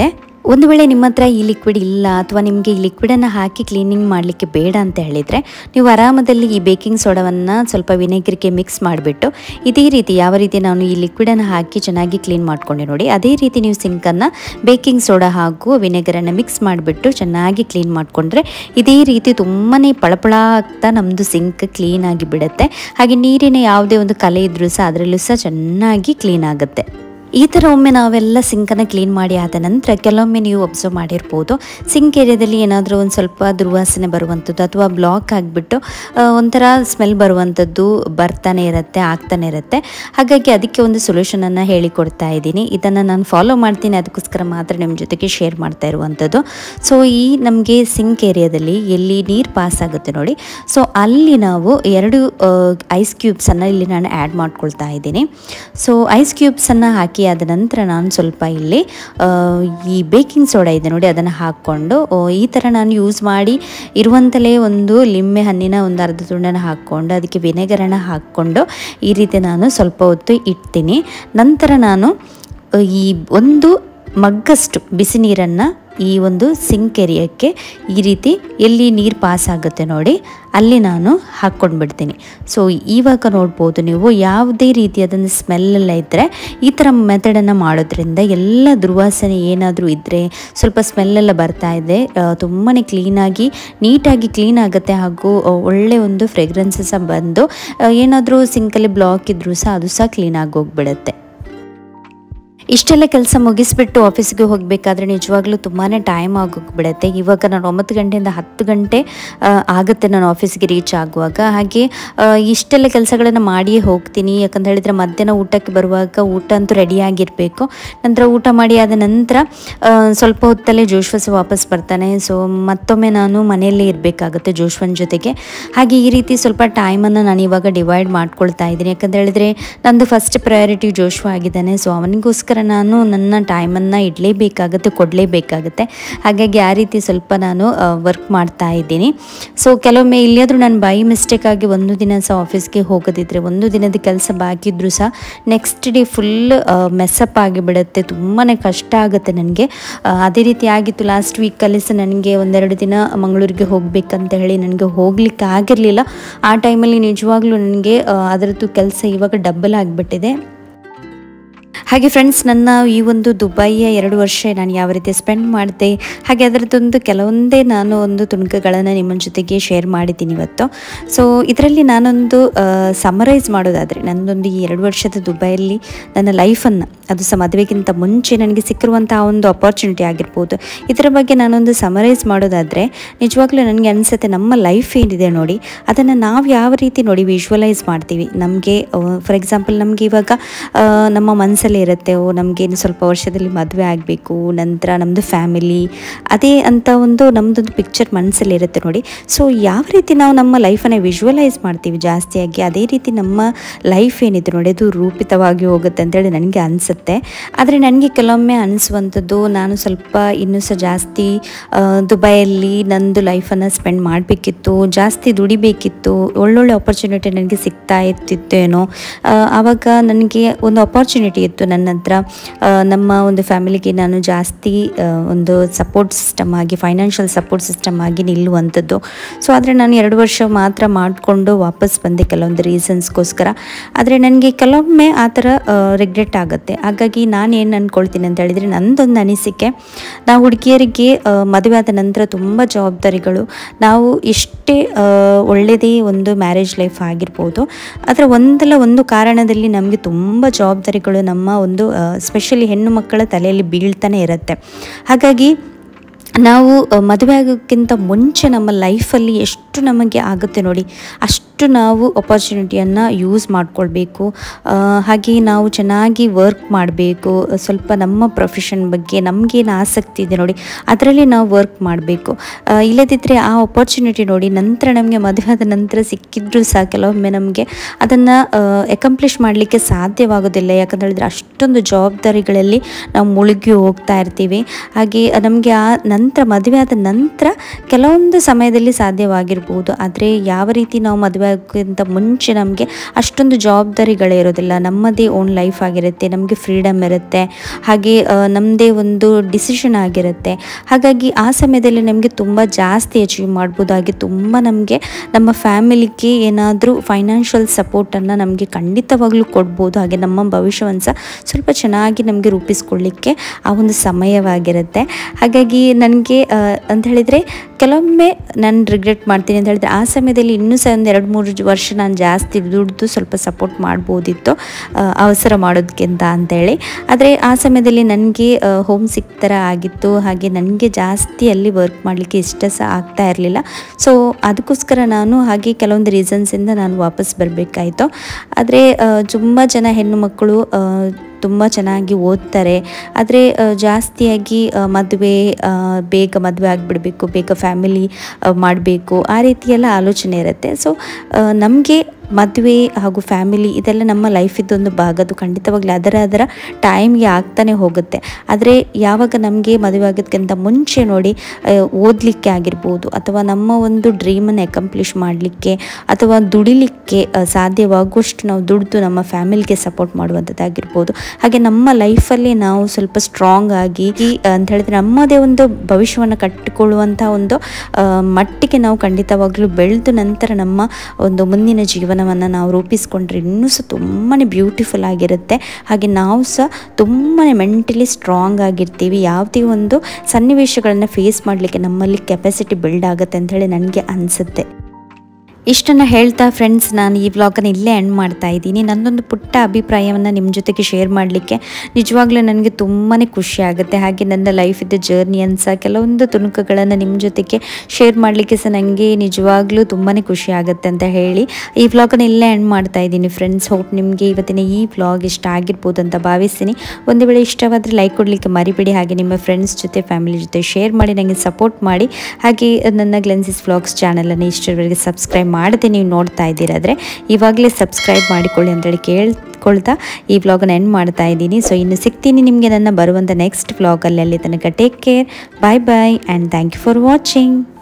ಒಂದು ವೇಳೆ ನಿಮ್ಮ ಹತ್ರ ಈ ಲಿಕ್ವಿಡ್ ಇಲ್ಲ ಅಥವಾ ನಿಮಗೆ ಈ ಲಿಕ್ವಿಡನ್ನು ಹಾಕಿ ಕ್ಲೀನಿಂಗ್ ಮಾಡಲಿಕ್ಕೆ ಬೇಡ ಅಂತ ಹೇಳಿದರೆ ನೀವು ಆರಾಮದಲ್ಲಿ ಈ ಬೇಕಿಂಗ್ ಸೋಡವನ್ನು ಸ್ವಲ್ಪ ವಿನೆಗರ್ಗೆ ಮಿಕ್ಸ್ ಮಾಡಿಬಿಟ್ಟು ಇದೇ ರೀತಿ ಯಾವ ರೀತಿ ನಾನು ಈ ಲಿಕ್ವಿಡನ್ನು ಹಾಕಿ ಚೆನ್ನಾಗಿ ಕ್ಲೀನ್ ಮಾಡ್ಕೊಂಡೆ ನೋಡಿ ಅದೇ ರೀತಿ ನೀವು ಸಿಂಕನ್ನು ಬೇಕಿಂಗ್ ಸೋಡಾ ಹಾಗೂ ವಿನೆಗರನ್ನು ಮಿಕ್ಸ್ ಮಾಡಿಬಿಟ್ಟು ಚೆನ್ನಾಗಿ ಕ್ಲೀನ್ ಮಾಡಿಕೊಂಡ್ರೆ ಇದೇ ರೀತಿ ತುಂಬಾ ಪಳಪಳ ಆಗ್ತಾ ನಮ್ಮದು ಸಿಂಕ್ ಕ್ಲೀನಾಗಿ ಬಿಡುತ್ತೆ ಹಾಗೆ ನೀರಿನ ಯಾವುದೇ ಒಂದು ಕಲೆ ಇದ್ರೂ ಸಹ ಅದರಲ್ಲೂ ಸಹ ಚೆನ್ನಾಗಿ ಕ್ಲೀನ್ ಆಗುತ್ತೆ ಈ ಥರ ಒಮ್ಮೆ ನಾವೆಲ್ಲ ಸಿಂಕನ್ನು ಕ್ಲೀನ್ ಮಾಡಿ ಆದ ನಂತರ ಕೆಲವೊಮ್ಮೆ ನೀವು ಒಬ್ಸರ್ವ್ ಮಾಡಿರ್ಬೋದು ಸಿಂಕ್ ಏರಿಯಾದಲ್ಲಿ ಏನಾದರೂ ಒಂದು ಸ್ವಲ್ಪ ದುರ್ವಾಸನೆ ಬರುವಂಥದ್ದು ಅಥವಾ ಬ್ಲಾಕ್ ಆಗಿಬಿಟ್ಟು ಒಂಥರ ಸ್ಮೆಲ್ ಬರುವಂಥದ್ದು ಬರ್ತಾನೆ ಇರುತ್ತೆ ಆಗ್ತಾನೆ ಇರುತ್ತೆ ಹಾಗಾಗಿ ಅದಕ್ಕೆ ಒಂದು ಸೊಲ್ಯೂಷನನ್ನು ಹೇಳಿಕೊಡ್ತಾ ಇದ್ದೀನಿ ಇದನ್ನು ನಾನು ಫಾಲೋ ಮಾಡ್ತೀನಿ ಅದಕ್ಕೋಸ್ಕರ ಮಾತ್ರ ನಿಮ್ಮ ಜೊತೆಗೆ ಶೇರ್ ಮಾಡ್ತಾ ಇರುವಂಥದ್ದು ಸೊ ಈ ನಮಗೆ ಸಿಂಕ್ ಏರಿಯಾದಲ್ಲಿ ಎಲ್ಲಿ ನೀರು ಪಾಸ್ ಆಗುತ್ತೆ ನೋಡಿ ಸೊ ಅಲ್ಲಿ ನಾವು ಎರಡು ಐಸ್ ಕ್ಯೂಬ್ಸನ್ನು ಇಲ್ಲಿ ನಾನು ಆ್ಯಡ್ ಮಾಡ್ಕೊಳ್ತಾ ಇದ್ದೀನಿ ಸೊ ಐಸ್ ಕ್ಯೂಬ್ಸನ್ನು ಹಾಕಿ ಆದ ನಂತರ ನಾನು ಸ್ವಲ್ಪ ಇಲ್ಲಿ ಆ, ಈ ಬೇಕಿಂಗ್ ಸೋಡಾ ಇದೆ ನೋಡಿ ಅದನ್ನು ಹಾಕ್ಕೊಂಡು ಆ, ಈ ಥರ ನಾನು ಯೂಸ್ ಮಾಡಿ ಇರುವಂತಲೇ ಒಂದು ಲಿಂಬೆ ಹಣ್ಣಿನ ಒಂದು ಅರ್ಧ ತುಂಡನ್ನು ಹಾಕ್ಕೊಂಡು ಅದಕ್ಕೆ ವಿನೆಗರನ್ನು ಹಾಕ್ಕೊಂಡು ಈ ರೀತಿ ನಾನು ಸ್ವಲ್ಪ ಹೊತ್ತು ಇಡ್ತೀನಿ ನಂತರ ನಾನು ಆ, ಈ ಒಂದು ಮಗ್ಗಷ್ಟು ಬಿಸಿ ನೀರನ್ನು ಈ ಒಂದು ಸಿಂಕ್ ಏರಿಯಕ್ಕೆ ಈ ರೀತಿ ಎಲ್ಲಿ ನೀರು ಪಾಸ್ ಆಗುತ್ತೆ ನೋಡಿ ಅಲ್ಲಿ ನಾನು ಹಾಕ್ಕೊಂಡು ಬಿಡ್ತೀನಿ ಸೊ ಇವಾಗ ನೋಡ್ಬೋದು ನೀವು ಯಾವುದೇ ರೀತಿಯಾದಂಥ ಸ್ಮೆಲ್ಲೆಲ್ಲ ಇದ್ದರೆ ಈ ಥರ ಮೆಥಡನ್ನು ಮಾಡೋದ್ರಿಂದ ಎಲ್ಲ ದುರ್ವಾಸನೆ ಏನಾದರೂ ಇದ್ದರೆ ಸ್ವಲ್ಪ ಸ್ಮೆಲ್ಲೆಲ್ಲ ಬರ್ತಾ ಇದೆ ತುಂಬಾ ಕ್ಲೀನಾಗಿ ನೀಟಾಗಿ ಕ್ಲೀನ್ ಆಗುತ್ತೆ ಹಾಗೂ ಆ, ಒಳ್ಳೆ ಒಂದು ಫ್ರೆಗ್ರೆನ್ಸಸ್ ಬಂದು ಏನಾದರೂ ಸಿಂಕಲ್ಲಿ ಬ್ಲಾಕ್ ಇದ್ದರೂ ಸಹ ಅದು ಸಹ ಕ್ಲೀನ್ ಆಗಿ ಹೋಗ್ಬಿಡುತ್ತೆ ಇಷ್ಟೆಲ್ಲ ಕೆಲಸ ಮುಗಿಸ್ಬಿಟ್ಟು ಆಫೀಸ್ಗೆ ಹೋಗಬೇಕಾದ್ರೆ ನಿಜವಾಗ್ಲೂ ತುಂಬಾ ಟೈಮ್ ಆಗೋಗ್ಬಿಡುತ್ತೆ ಇವಾಗ ನಾನು ಒಂಬತ್ತು ಗಂಟೆಯಿಂದ ಹತ್ತು ಗಂಟೆ ಆ, ಆಗುತ್ತೆ ನಾನು ಆಫೀಸ್ಗೆ ರೀಚ್ ಆಗುವಾಗ ಹಾಗೆ ಆ, ಇಷ್ಟೆಲ್ಲ ಕೆಲಸಗಳನ್ನು ಮಾಡಿಯೇ ಹೋಗ್ತೀನಿ ಯಾಕಂತ ಹೇಳಿದರೆ ಮಧ್ಯಾಹ್ನ ಊಟಕ್ಕೆ ಬರುವಾಗ ಊಟ ಅಂತೂ ರೆಡಿಯಾಗಿರಬೇಕು ನಂತರ ಊಟ ಮಾಡಿ ಆದ ನಂತರ ಆ, ಸ್ವಲ್ಪ ಹೊತ್ತಲ್ಲೇ ಜೋಶ್ವಸ್ ವಾಪಸ್ ಬರ್ತಾನೆ ಸೊ ಮತ್ತೊಮ್ಮೆ ನಾನು ಮನೆಯಲ್ಲೇ ಇರಬೇಕಾಗುತ್ತೆ ಜೋಶ್ವನ್ ಜೊತೆಗೆ ಹಾಗೆ ಈ ರೀತಿ ಸ್ವಲ್ಪ ಟೈಮನ್ನು ನಾನು ಇವಾಗ ಡಿವೈಡ್ ಮಾಡ್ಕೊಳ್ತಾ ಇದ್ದೀನಿ ಯಾಕಂತ ಹೇಳಿದರೆ ನಂದು ಫಸ್ಟ್ ಪ್ರಯಾರಿಟಿ ಜೋಶ್ವ ಆಗಿದ್ದಾನೆ ಸೊ ಅವನಿಗೋಸ್ಕರ ನಾನು ನನ್ನ ಟೈಮನ್ನು ಇಡಲೇಬೇಕಾಗುತ್ತೆ ಕೊಡಲೇಬೇಕಾಗುತ್ತೆ ಹಾಗಾಗಿ ಆ ರೀತಿ ಸ್ವಲ್ಪ ನಾನು ವರ್ಕ್ ಮಾಡ್ತಾ ಇದ್ದೀನಿ ಸೊ ಕೆಲವೊಮ್ಮೆ ಇಲ್ಲಿಯಾದರೂ ನಾನು ಬೈ ಮಿಸ್ಟೇಕ್ ಆಗಿ ಒಂದು ದಿನ ಸಹ ಆಫೀಸ್ಗೆ ಹೋಗೋದಿದ್ರೆ ಒಂದು ದಿನದ ಕೆಲಸ ಬಾಕಿ ಇದ್ರೂ ಸಹ ನೆಕ್ಸ್ಟ್ ಡೇ ಫುಲ್ ಮೆಸ್ಸಪ್ ಆಗಿಬಿಡುತ್ತೆ ತುಂಬಾ ಕಷ್ಟ ಆಗುತ್ತೆ ನನಗೆ ಅದೇ ರೀತಿ ಆಗಿತ್ತು ಲಾಸ್ಟ್ ವೀಕಲ್ಲಿ ಸಹ ನನಗೆ ಒಂದೆರಡು ದಿನ ಮಂಗಳೂರಿಗೆ ಹೋಗಬೇಕಂತ ಹೇಳಿ ನನಗೆ ಹೋಗ್ಲಿಕ್ಕೆ ಆಗಿರಲಿಲ್ಲ ಆ ಟೈಮಲ್ಲಿ ನಿಜವಾಗ್ಲೂ ನನಗೆ ಅದರದ್ದು ಕೆಲಸ ಇವಾಗ ಡಬಲ್ ಆಗಿಬಿಟ್ಟಿದೆ ಹಾಗೆ ಫ್ರೆಂಡ್ಸ್ ನನ್ನ ಈ ಒಂದು ದುಬೈಯ ಎರಡು ವರ್ಷ ನಾನು ಯಾವ ರೀತಿ ಸ್ಪೆಂಡ್ ಮಾಡಿದೆ ಹಾಗೆ ಅದರದ್ದೊಂದು ಕೆಲವೊಂದೇ ನಾನು ಒಂದು ತುಣುಕುಗಳನ್ನು ನಿಮ್ಮ ಜೊತೆಗೆ ಶೇರ್ ಮಾಡಿದ್ದೀನಿ ಇವತ್ತು ಸೊ ಇದರಲ್ಲಿ ನಾನೊಂದು ಸಮರೈಸ್ ಮಾಡೋದಾದರೆ ನನ್ನದೊಂದು ಈ ಎರಡು ವರ್ಷದ ದುಬೈಯಲ್ಲಿ ನನ್ನ ಲೈಫನ್ನು ಅದು ಸಹ ಮದುವೆಗಿಂತ ಮುಂಚೆ ನನಗೆ ಸಿಕ್ಕಿರುವಂಥ ಒಂದು ಅಪಾರ್ಚುನಿಟಿ ಆಗಿರ್ಬೋದು ಇದರ ಬಗ್ಗೆ ನಾನೊಂದು ಸಮರೈಸ್ ಮಾಡೋದಾದರೆ ನಿಜವಾಗ್ಲೂ ನನಗೆ ಅನಿಸುತ್ತೆ ನಮ್ಮ ಲೈಫ್ ಏನಿದೆ ನೋಡಿ ಅದನ್ನು ನಾವು ಯಾವ ರೀತಿ ನೋಡಿ ವಿಜುವಲೈಸ್ ಮಾಡ್ತೀವಿ ನಮಗೆ ಫಾರ್ ಎಕ್ಸಾಂಪಲ್ ನಮಗೆ ಇವಾಗ ಆ, ನಮ್ಮ ಮನಸ್ಸಲ್ಲಿ ಇರುತ್ತೆ ಓ ನಮಗೆ ಇನ್ನು ಸ್ವಲ್ಪ ವರ್ಷದಲ್ಲಿ ಮದುವೆ ಆಗಬೇಕು ನಂತರ ನಮ್ಮದು ಫ್ಯಾಮಿಲಿ ಅದೇ ಅಂತ ಒಂದು ನಮ್ಮದೊಂದು ಪಿಕ್ಚರ್ ಮನಸ್ಸಲ್ಲಿ ಇರುತ್ತೆ ನೋಡಿ ಸೊ ಯಾವ ರೀತಿ ನಾವು ನಮ್ಮ ಲೈಫನ್ನು ವಿಜುವಲೈಸ್ ಮಾಡ್ತೀವಿ ಜಾಸ್ತಿಯಾಗಿ ಅದೇ ರೀತಿ ನಮ್ಮ ಲೈಫ್ ಏನಿದೆ ನೋಡಿ ಅದು ರೂಪಿತವಾಗಿ ಹೋಗುತ್ತೆ ಅಂತೇಳಿ ನನಗೆ ಅನಿಸುತ್ತೆ ಆದರೆ ನನಗೆ ಕೆಲವೊಮ್ಮೆ ಅನಿಸುವಂಥದ್ದು ನಾನು ಸ್ವಲ್ಪ ಇನ್ನೂ ಸಹ ಜಾಸ್ತಿ ಆ, ದುಬೈಯಲ್ಲಿ ನಂದು ಲೈಫನ್ನು ಸ್ಪೆಂಡ್ ಮಾಡಬೇಕಿತ್ತು ಜಾಸ್ತಿ ದುಡಿಬೇಕಿತ್ತು ಒಳ್ಳೊಳ್ಳೆ ಆಪರ್ಚುನಿಟಿ ನನಗೆ ಸಿಗ್ತಾ ಇರ್ತಿತ್ತೇನೋ ಆ, ಆವಾಗ ನನಗೆ ಒಂದು ಅಪಾರ್ಚುನಿಟಿ ಇತ್ತು ನನ್ನ ಹತ್ರ ಆ, ನಮ್ಮ ಒಂದು ಫ್ಯಾಮಿಲಿಗೆ ನಾನು ಜಾಸ್ತಿ ಆ, ಒಂದು ಸಪೋರ್ಟ್ ಸಿಸ್ಟಮ್ ಆಗಿ ಫೈನಾನ್ಷಿಯಲ್ ಸಪೋರ್ಟ್ ಸಿಸ್ಟಮ್ ಆಗಿ ನಿಲ್ಲುವಂಥದ್ದು ಸೊ ಆದರೆ ನಾನು ಎರಡು ವರ್ಷ ಮಾತ್ರ ಮಾಡಿಕೊಂಡು ವಾಪಸ್ ಬಂದೆ ಕೆಲವೊಂದು ರೀಸನ್ಸ್ಗೋಸ್ಕರ ಆದರೆ ನನಗೆ ಕೆಲವೊಮ್ಮೆ ಆ ಥರ ರಿಗ್ರೆಟ್ ಆಗುತ್ತೆ ಹಾಗಾಗಿ ನಾನು ಏನು ಅಂದ್ಕೊಳ್ತೀನಿ ಅಂತ ಹೇಳಿದರೆ ನಂದೊಂದು ಅನಿಸಿಕೆ ನಾವು ಹುಡುಗಿಯರಿಗೆ ಆ, ಮದುವೆ ಆದ ನಂತರ ತುಂಬ ಜವಾಬ್ದಾರಿಗಳು ನಾವು ಎಷ್ಟೇ ಆ, ಒಳ್ಳೆಯದೇ ಒಂದು ಮ್ಯಾರೇಜ್ ಲೈಫ್ ಆಗಿರ್ಬೋದು ಅದರ ಒಂದಲ್ಲ ಒಂದು ಕಾರಣದಲ್ಲಿ ನಮಗೆ ತುಂಬ ಜವಾಬ್ದಾರಿಗಳು ನಮ್ಮ ಒಂದು ಸ್ಪೆಷಲಿ ಹೆಣ್ಣು ಮಕ್ಕಳ ತಲೆಯಲ್ಲಿ ಬೀಳ್ತಾನೆ ಇರುತ್ತೆ ಹಾಗಾಗಿ ನಾವು ಅ, ಮದುವೆ ಆಗೋಕ್ಕಿಂತ ಮುಂಚೆ ನಮ್ಮ ಲೈಫಲ್ಲಿ ಎಷ್ಟು ನಮಗೆ ಆಗುತ್ತೆ ನೋಡಿ ಅಷ್ಟು ನಾವು ಅಪಾರ್ಚುನಿಟಿಯನ್ನು ಯೂಸ್ ಮಾಡಿಕೊಳ್ಬೇಕು ಹಾಗೆ ನಾವು ಚೆನ್ನಾಗಿ ವರ್ಕ್ ಮಾಡಬೇಕು ಸ್ವಲ್ಪ ನಮ್ಮ ಪ್ರೊಫೆಷನ್ ಬಗ್ಗೆ ನಮಗೇನು ಆಸಕ್ತಿ ಇದೆ ನೋಡಿ ಅದರಲ್ಲಿ ನಾವು ವರ್ಕ್ ಮಾಡಬೇಕು ಇಲ್ಲದಿದ್ದರೆ ಆ ಅಪಾರ್ಚುನಿಟಿ ನೋಡಿ ನಂತರ ನಮಗೆ ಮದುವೆ ಆದ ನಂತರ ಸಿಕ್ಕಿದ್ರೂ ಸಹ ಕೆಲವೊಮ್ಮೆ ನಮಗೆ ಅದನ್ನು ಅಕಂಪ್ಲಿಷ್ ಮಾಡಲಿಕ್ಕೆ ಸಾಧ್ಯವಾಗೋದಿಲ್ಲ ಯಾಕಂತ ಹೇಳಿದ್ರೆ ಅಷ್ಟೊಂದು ಜವಾಬ್ದಾರಿಗಳಲ್ಲಿ ನಾವು ಮುಳುಗಿ ಹೋಗ್ತಾ ಇರ್ತೀವಿ ಹಾಗೆ ನಮಗೆ ಆ ನಂತರ ಮದುವೆ ಆದ ನಂತರ ಕೆಲವೊಂದು ಸಮಯದಲ್ಲಿ ಸಾಧ್ಯವಾಗಿರ್ಬೋದು ಆದರೆ ಯಾವ ರೀತಿ ನಾವು ಮದುವೆ ಆಗೋಕ್ಕಿಂತ ಮುಂಚೆ ನಮಗೆ ಅಷ್ಟೊಂದು ಜವಾಬ್ದಾರಿಗಳಿರೋದಿಲ್ಲ ನಮ್ಮದೇ ಓನ್ ಲೈಫ್ ಆಗಿರುತ್ತೆ ನಮಗೆ ಫ್ರೀಡಮ್ ಇರುತ್ತೆ ಹಾಗೆ ನಮ್ಮದೇ ಒಂದು ಡಿಸಿಷನ್ ಆಗಿರುತ್ತೆ ಹಾಗಾಗಿ ಆ ಸಮಯದಲ್ಲಿ ನಮಗೆ ತುಂಬ ಜಾಸ್ತಿ ಅಚೀವ್ ಮಾಡ್ಬೋದು ಹಾಗೆ ತುಂಬ ನಮಗೆ ನಮ್ಮ ಫ್ಯಾಮಿಲಿಗೆ ಏನಾದರೂ ಫೈನಾನ್ಷಿಯಲ್ ಸಪೋರ್ಟನ್ನು ನಮಗೆ ಖಂಡಿತವಾಗ್ಲೂ ಕೊಡ್ಬೋದು ಹಾಗೆ ನಮ್ಮ ಭವಿಷ್ಯವನ್ನು ಸಹ ಸ್ವಲ್ಪ ಚೆನ್ನಾಗಿ ನಮಗೆ ರೂಪಿಸ್ಕೊಳ್ಳಿಕ್ಕೆ ಆ ಒಂದು ಸಮಯವಾಗಿರುತ್ತೆ ಹಾಗಾಗಿ ನನಗೆ ಅಂತ ಹೇಳಿದರೆ ಕೆಲವೊಮ್ಮೆ ನಾನು ರಿಗ್ರೆಟ್ ಮಾಡ್ತೀನಿ ಅಂತ ಹೇಳಿದ್ರೆ ಆ ಸಮಯದಲ್ಲಿ ಇನ್ನೂ ಸಹ ಒಂದು ಎರಡು ಮೂರು ವರ್ಷ ನಾನು ಜಾಸ್ತಿ ದುಡ್ದು ಸ್ವಲ್ಪ ಸಪೋರ್ಟ್ ಮಾಡ್ಬೋದಿತ್ತು ಆ, ಅವಸರ ಮಾಡೋದಕ್ಕಿಂತ ಅಂತೇಳಿ ಆದರೆ ಆ ಸಮಯದಲ್ಲಿ ನನಗೆ ಹೋಮ್ ಸಿಕ್ ಥರ ಆಗಿತ್ತು ಹಾಗೆ ನನಗೆ ಜಾಸ್ತಿ ಅಲ್ಲಿ ವರ್ಕ್ ಮಾಡಲಿಕ್ಕೆ ಇಷ್ಟ ಸಹ ಆಗ್ತಾ ಇರಲಿಲ್ಲ ಸೊ ಅದಕ್ಕೋಸ್ಕರ ನಾನು ಹಾಗೆ ಕೆಲವೊಂದು ರೀಸನ್ಸಿಂದ ನಾನು ವಾಪಸ್ ಬರಬೇಕಾಯಿತು ಆದರೆ ತುಂಬ ಜನ ಹೆಣ್ಣು ಮಕ್ಕಳು ಆ, ತುಂಬ ಚೆನ್ನಾಗಿ ಓದ್ತಾರೆ ಆದರೆ ಜಾಸ್ತಿಯಾಗಿ ಆ, ಮದುವೆ ಆ, ಬೇಗ ಮದುವೆ ಆಗಿಬಿಡಬೇಕು ಬೇಗ ಫ್ಯಾಮಿಲಿ ಮಾಡಬೇಕು ಆ ರೀತಿಯೆಲ್ಲ ಆಲೋಚನೆ ಇರುತ್ತೆ ಸೊ ನಮಗೆ ಮದುವೆ ಹಾಗೂ ಫ್ಯಾಮಿಲಿ ಇದೆಲ್ಲ ನಮ್ಮ ಲೈಫಿದ್ದೊಂದು ಭಾಗ ಅದು ಖಂಡಿತವಾಗ್ಲೂ ಅದರ ಅದರ ಟೈಮ್ಗೆ ಆಗ್ತಾನೆ ಹೋಗುತ್ತೆ ಆದರೆ ಯಾವಾಗ ನಮಗೆ ಮದುವೆ ಆಗೋದಕ್ಕಿಂತ ಮುಂಚೆ ನೋಡಿ ಆ, ಓದಲಿಕ್ಕೆ ಆಗಿರ್ಬೋದು ಅಥವಾ ನಮ್ಮ ಒಂದು ಡ್ರೀಮನ್ನು ಅಕಂಪ್ಲಿಷ್ ಮಾಡಲಿಕ್ಕೆ ಅಥವಾ ದುಡಿಲಿಕ್ಕೆ ಆ, ಸಾಧ್ಯವಾಗುವಷ್ಟು ನಾವು ದುಡಿದು ನಮ್ಮ ಫ್ಯಾಮಿಲಿಗೆ ಸಪೋರ್ಟ್ ಮಾಡುವಂಥದ್ದಾಗಿರ್ಬೋದು ಹಾಗೆ ನಮ್ಮ ಲೈಫಲ್ಲಿ ನಾವು ಸ್ವಲ್ಪ ಸ್ಟ್ರಾಂಗ್ ಆಗಿ ಈ ಅಂತ ಹೇಳಿದ್ರೆ ನಮ್ಮದೇ ಒಂದು ಭವಿಷ್ಯವನ್ನು ಕಟ್ಟಿಕೊಳ್ಳುವಂಥ ಒಂದು ಆ, ಮಟ್ಟಿಗೆ ನಾವು ಖಂಡಿತವಾಗ್ಲೂ ಬೆಳೆದು ನಂತರ ನಮ್ಮ ಒಂದು ಮುಂದಿನ ಜೀವನವನ್ನು ನಾವು ರೂಪಿಸ್ಕೊಂಡ್ರೆ ಇನ್ನೂ ಸಹ ತುಂಬಾ ಬ್ಯೂಟಿಫುಲ್ ಆಗಿರುತ್ತೆ ಹಾಗೆ ನಾವು ಸಹ ತುಂಬಾ ಮೆಂಟಲಿ ಸ್ಟ್ರಾಂಗ್ ಆಗಿರ್ತೀವಿ ಯಾವುದೇ ಒಂದು ಸನ್ನಿವೇಶಗಳನ್ನು ಫೇಸ್ ಮಾಡಲಿಕ್ಕೆ ನಮ್ಮಲ್ಲಿ ಕೆಪಾಸಿಟಿ ಬಿಲ್ಡ್ ಆಗುತ್ತೆ ಅಂತ ಹೇಳಿ ನನಗೆ ಅನಿಸುತ್ತೆ ಇಷ್ಟನ್ನು ಹೇಳ್ತಾ ಫ್ರೆಂಡ್ಸ್ ನಾನು ಈ ವ್ಲಾಗನ್ನು ಇಲ್ಲೇ ಎಂಡ್ ಮಾಡ್ತಾ ಇದ್ದೀನಿ ನನ್ನೊಂದು ಪುಟ್ಟ ಅಭಿಪ್ರಾಯವನ್ನು ನಿಮ್ಮ ಜೊತೆಗೆ ಶೇರ್ ಮಾಡಲಿಕ್ಕೆ ನಿಜವಾಗ್ಲೂ ನನಗೆ ತುಂಬಾ ಖುಷಿ ಆಗುತ್ತೆ ಹಾಗೆ ನನ್ನ ಲೈಫಿದ್ದ ಜರ್ನಿ ಅನ್ಸ ಕೆಲವೊಂದು ತುಣುಕುಗಳನ್ನು ನಿಮ್ಮ ಜೊತೆಗೆ ಶೇರ್ ಮಾಡಲಿಕ್ಕೆ ಸಹ ನನಗೆ ನಿಜವಾಗ್ಲೂ ತುಂಬಾ ಖುಷಿ ಆಗುತ್ತೆ ಅಂತ ಹೇಳಿ ಈ ವ್ಲಾಗನ್ನು ಇಲ್ಲೇ ಎಂಡ್ ಮಾಡ್ತಾ ಇದ್ದೀನಿ ಫ್ರೆಂಡ್ಸ್ ಹೋಪ್ ನಿಮಗೆ ಇವತ್ತಿನ ಈ ವ್ಲಾಗ್ ಇಷ್ಟ ಆಗಿರ್ಬೋದು ಅಂತ ಭಾವಿಸ್ತೀನಿ ಒಂದು ವೇಳೆ ಇಷ್ಟವಾದರೆ ಲೈಕ್ ಕೊಡಲಿಕ್ಕೆ ಮರಿಬೇಡಿ ಹಾಗೆ ನಿಮ್ಮ ಫ್ರೆಂಡ್ಸ್ ಜೊತೆ ಫ್ಯಾಮಿಲಿ ಜೊತೆ ಶೇರ್ ಮಾಡಿ ನನಗೆ ಸಪೋರ್ಟ್ ಮಾಡಿ ಹಾಗೆ ನನ್ನ ಗ್ಲೆನ್ಸಿಸ್ ವ್ಲಾಗ್ಸ್ ಚಾನಲನ್ನು ಇಷ್ಟರವರೆಗೆ ಸಬ್ಸ್ಕ್ರೈಬ್ ಮಾಡದೆ ನೀವು ನೋಡ್ತಾ ಇದ್ದೀರಾದರೆ ಇವಾಗಲೇ ಸಬ್ಸ್ಕ್ರೈಬ್ ಮಾಡಿಕೊಳ್ಳಿ ಅಂತೇಳಿ ಕೇಳ್ಕೊಳ್ತಾ ಈ ವ್ಲಾಗನ್ನು ಎಂಡ್ ಮಾಡ್ತಾ ಇದ್ದೀನಿ ಸೊ ಇನ್ನು ಸಿಗ್ತೀನಿ ನಿಮಗೆ ನನ್ನ ಬರುವಂಥ ನೆಕ್ಸ್ಟ್ ವ್ಲಾಗಲ್ಲಿ ಅಲ್ಲಿ ತನಕ take care bye bye and thank you for watching